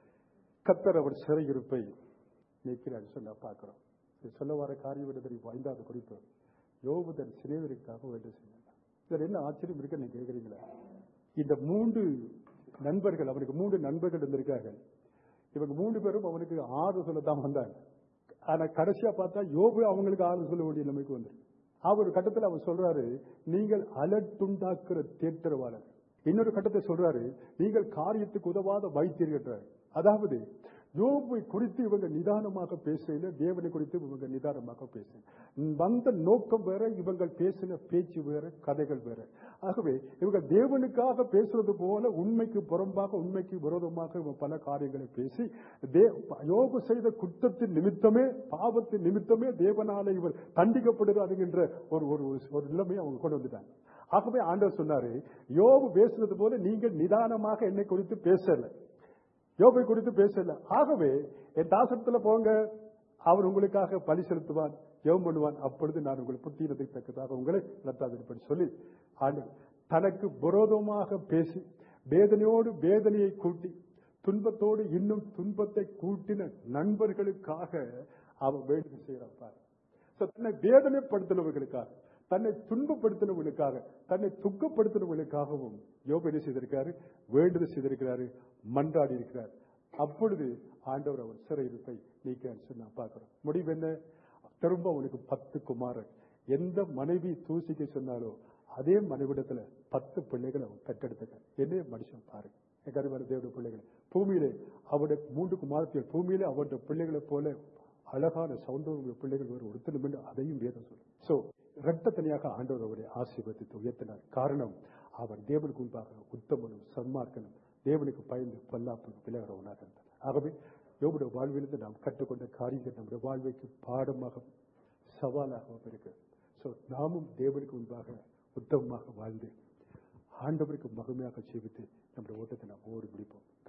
Speaker 1: கத்தர் அவர் சிறையிருப்பை நீக்கிறார் சொன்னா பார்க்கிறோம் இது சொல்ல வர காரியம் என்ன தெரியும் ஐந்தாவது குறிப்பு யோபு தன் சிறியர்களுக்காக வேண்டுதல் செய்தார் இதுல என்ன ஆச்சரியம் இருக்கு நீங்க கேக்குறீங்களா இந்த மூன்று நண்பர்கள் அவனுக்கு மூன்று நண்பர்கள் இருந்திருக்காங்க இவங்க மூணு பேரும் அவனுக்கு ஆறு சொல்ல தான் வந்தாங்க ஆனா கடைசியா பார்த்தா யோபு அவங்களுக்கு ஆறு சொல்ல வேண்டிய நிலைமைக்கு வந்துருக்கு அவர் கட்டத்தில் அவர் சொல்றாரு நீங்கள் அலட்டுண்டாக்குற தேற்றவாளர் இன்னொரு கட்டத்தை சொல்றாரு நீங்கள் காரியத்துக்கு உதவாத வைத்தீர்கள் அதாவது யோபை குறித்து இவங்க நிதானமாக பேசல தேவனை குறித்து இவங்க நிதானமாக பேசல வந்த நோக்கம் வேற இவங்க பேசின பேச்சு வேற கதைகள் வேற ஆகவே இவங்க தேவனுக்காக பேசுறது போல உண்மைக்கு புறம்பாக உண்மைக்கு விரோதமாக இவங்க பல காரியங்களை பேசி தே- யோபு செய்த குற்றத்தின் நிமித்தமே பாவத்தின் நிமித்தமே தேவனால இவர் தண்டிக்கப்படுகிறார் என்கின்ற ஒரு ஒரு ஒரு நிலைமையை அவங்க கொண்டு வந்துட்டாங்க ஆகவே ஆண்டவர் சொன்னாரு யோபு பேசுறது போல நீங்கள் நிதானமாக என்னை குறித்து பேசல யோபை குறித்து பேசல ஆகவே என் தாசனத்துல போங்க அவர் உங்களுக்காக பலி செலுத்துவான் ஜெபம் பண்ணுவான் அப்பொழுது நான் உங்கள் புத்தீனத்துக்கு தக்கதாக உங்களை நடத்தாதிருப்பேன் சொல்லி ஆண்டு தனக்கு விரோதமாக பேசி வேதனையோடு வேதனையை கூட்டி துன்பத்தோடு இன்னும் துன்பத்தை கூட்டின நண்பர்களுக்காக அவன் வேண்டுதல் செய்கிறான் பாரு So, தன்னை வேதனைப்படுத்தினவர்களுக்காக தன்னை துன்பப்படுத்தினவர்களுக்காக தன்னை துக்கப்படுத்தினவர்களுக்காகவும் யோபு என்ன செய்திருக்காரு வேண்டுதல் செய்திருக்கிறாரு மன்றாடி இருக்கிறார் அப்பொழுது ஆண்டவர் அவர் சிறையிருப்பை நீக்க சொன்னா பார்க்கிறோம் முடிவு என்ன திரும்ப அவனுக்கு பத்து குமாரன் எந்த மனைவி தூசிக்க சொன்னாலோ அதே மனைவிடத்துல பத்து பிள்ளைகளை அவன் பெற்றெடுத்துக்க என்ன மனுஷன் பாருங்க கருவான தேவனுடைய பிள்ளைகள் பூமியிலே அவருடைய மூன்று குமாரத்தில் பூமியிலே அவருடைய பிள்ளைகளைப் போல அழகான சௌந்தரிய பிள்ளைகள் ஒரு ஒருத்தனும் என்று அதையும் வேதம் சொல்லும் சோ இரட்டத்தனியாக ஆண்டவர் அவரை ஆசீர்வதித்து உயர்த்தினார் காரணம் அவன் தேவனுக்கு முன்பாக உத்தமனும் சன்மார்க்கனும் தேவனுக்கு பயந்து பல்லாப்புக்கு விலகிறவனாக இருந்தார் ஆகவே யோபுடைய வாழ்விலிருந்து நாம் கற்றுக்கொண்ட காரியங்கள் நம்முடைய வாழ்வைக்கு பாடமாக சவாலாகவும் இருக்கு சோ நாமும் தேவனுக்கு முன்பாக உத்தமமாக வாழ்ந்து ஆண்டவருக்கு மகிமையாக ஜீவித்து நம்முடைய ஓட்டத்தை நாம் ஓடி முடிப்போம்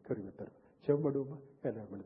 Speaker 1: கருவி தரும் செம்மடுமா எல்லாரும்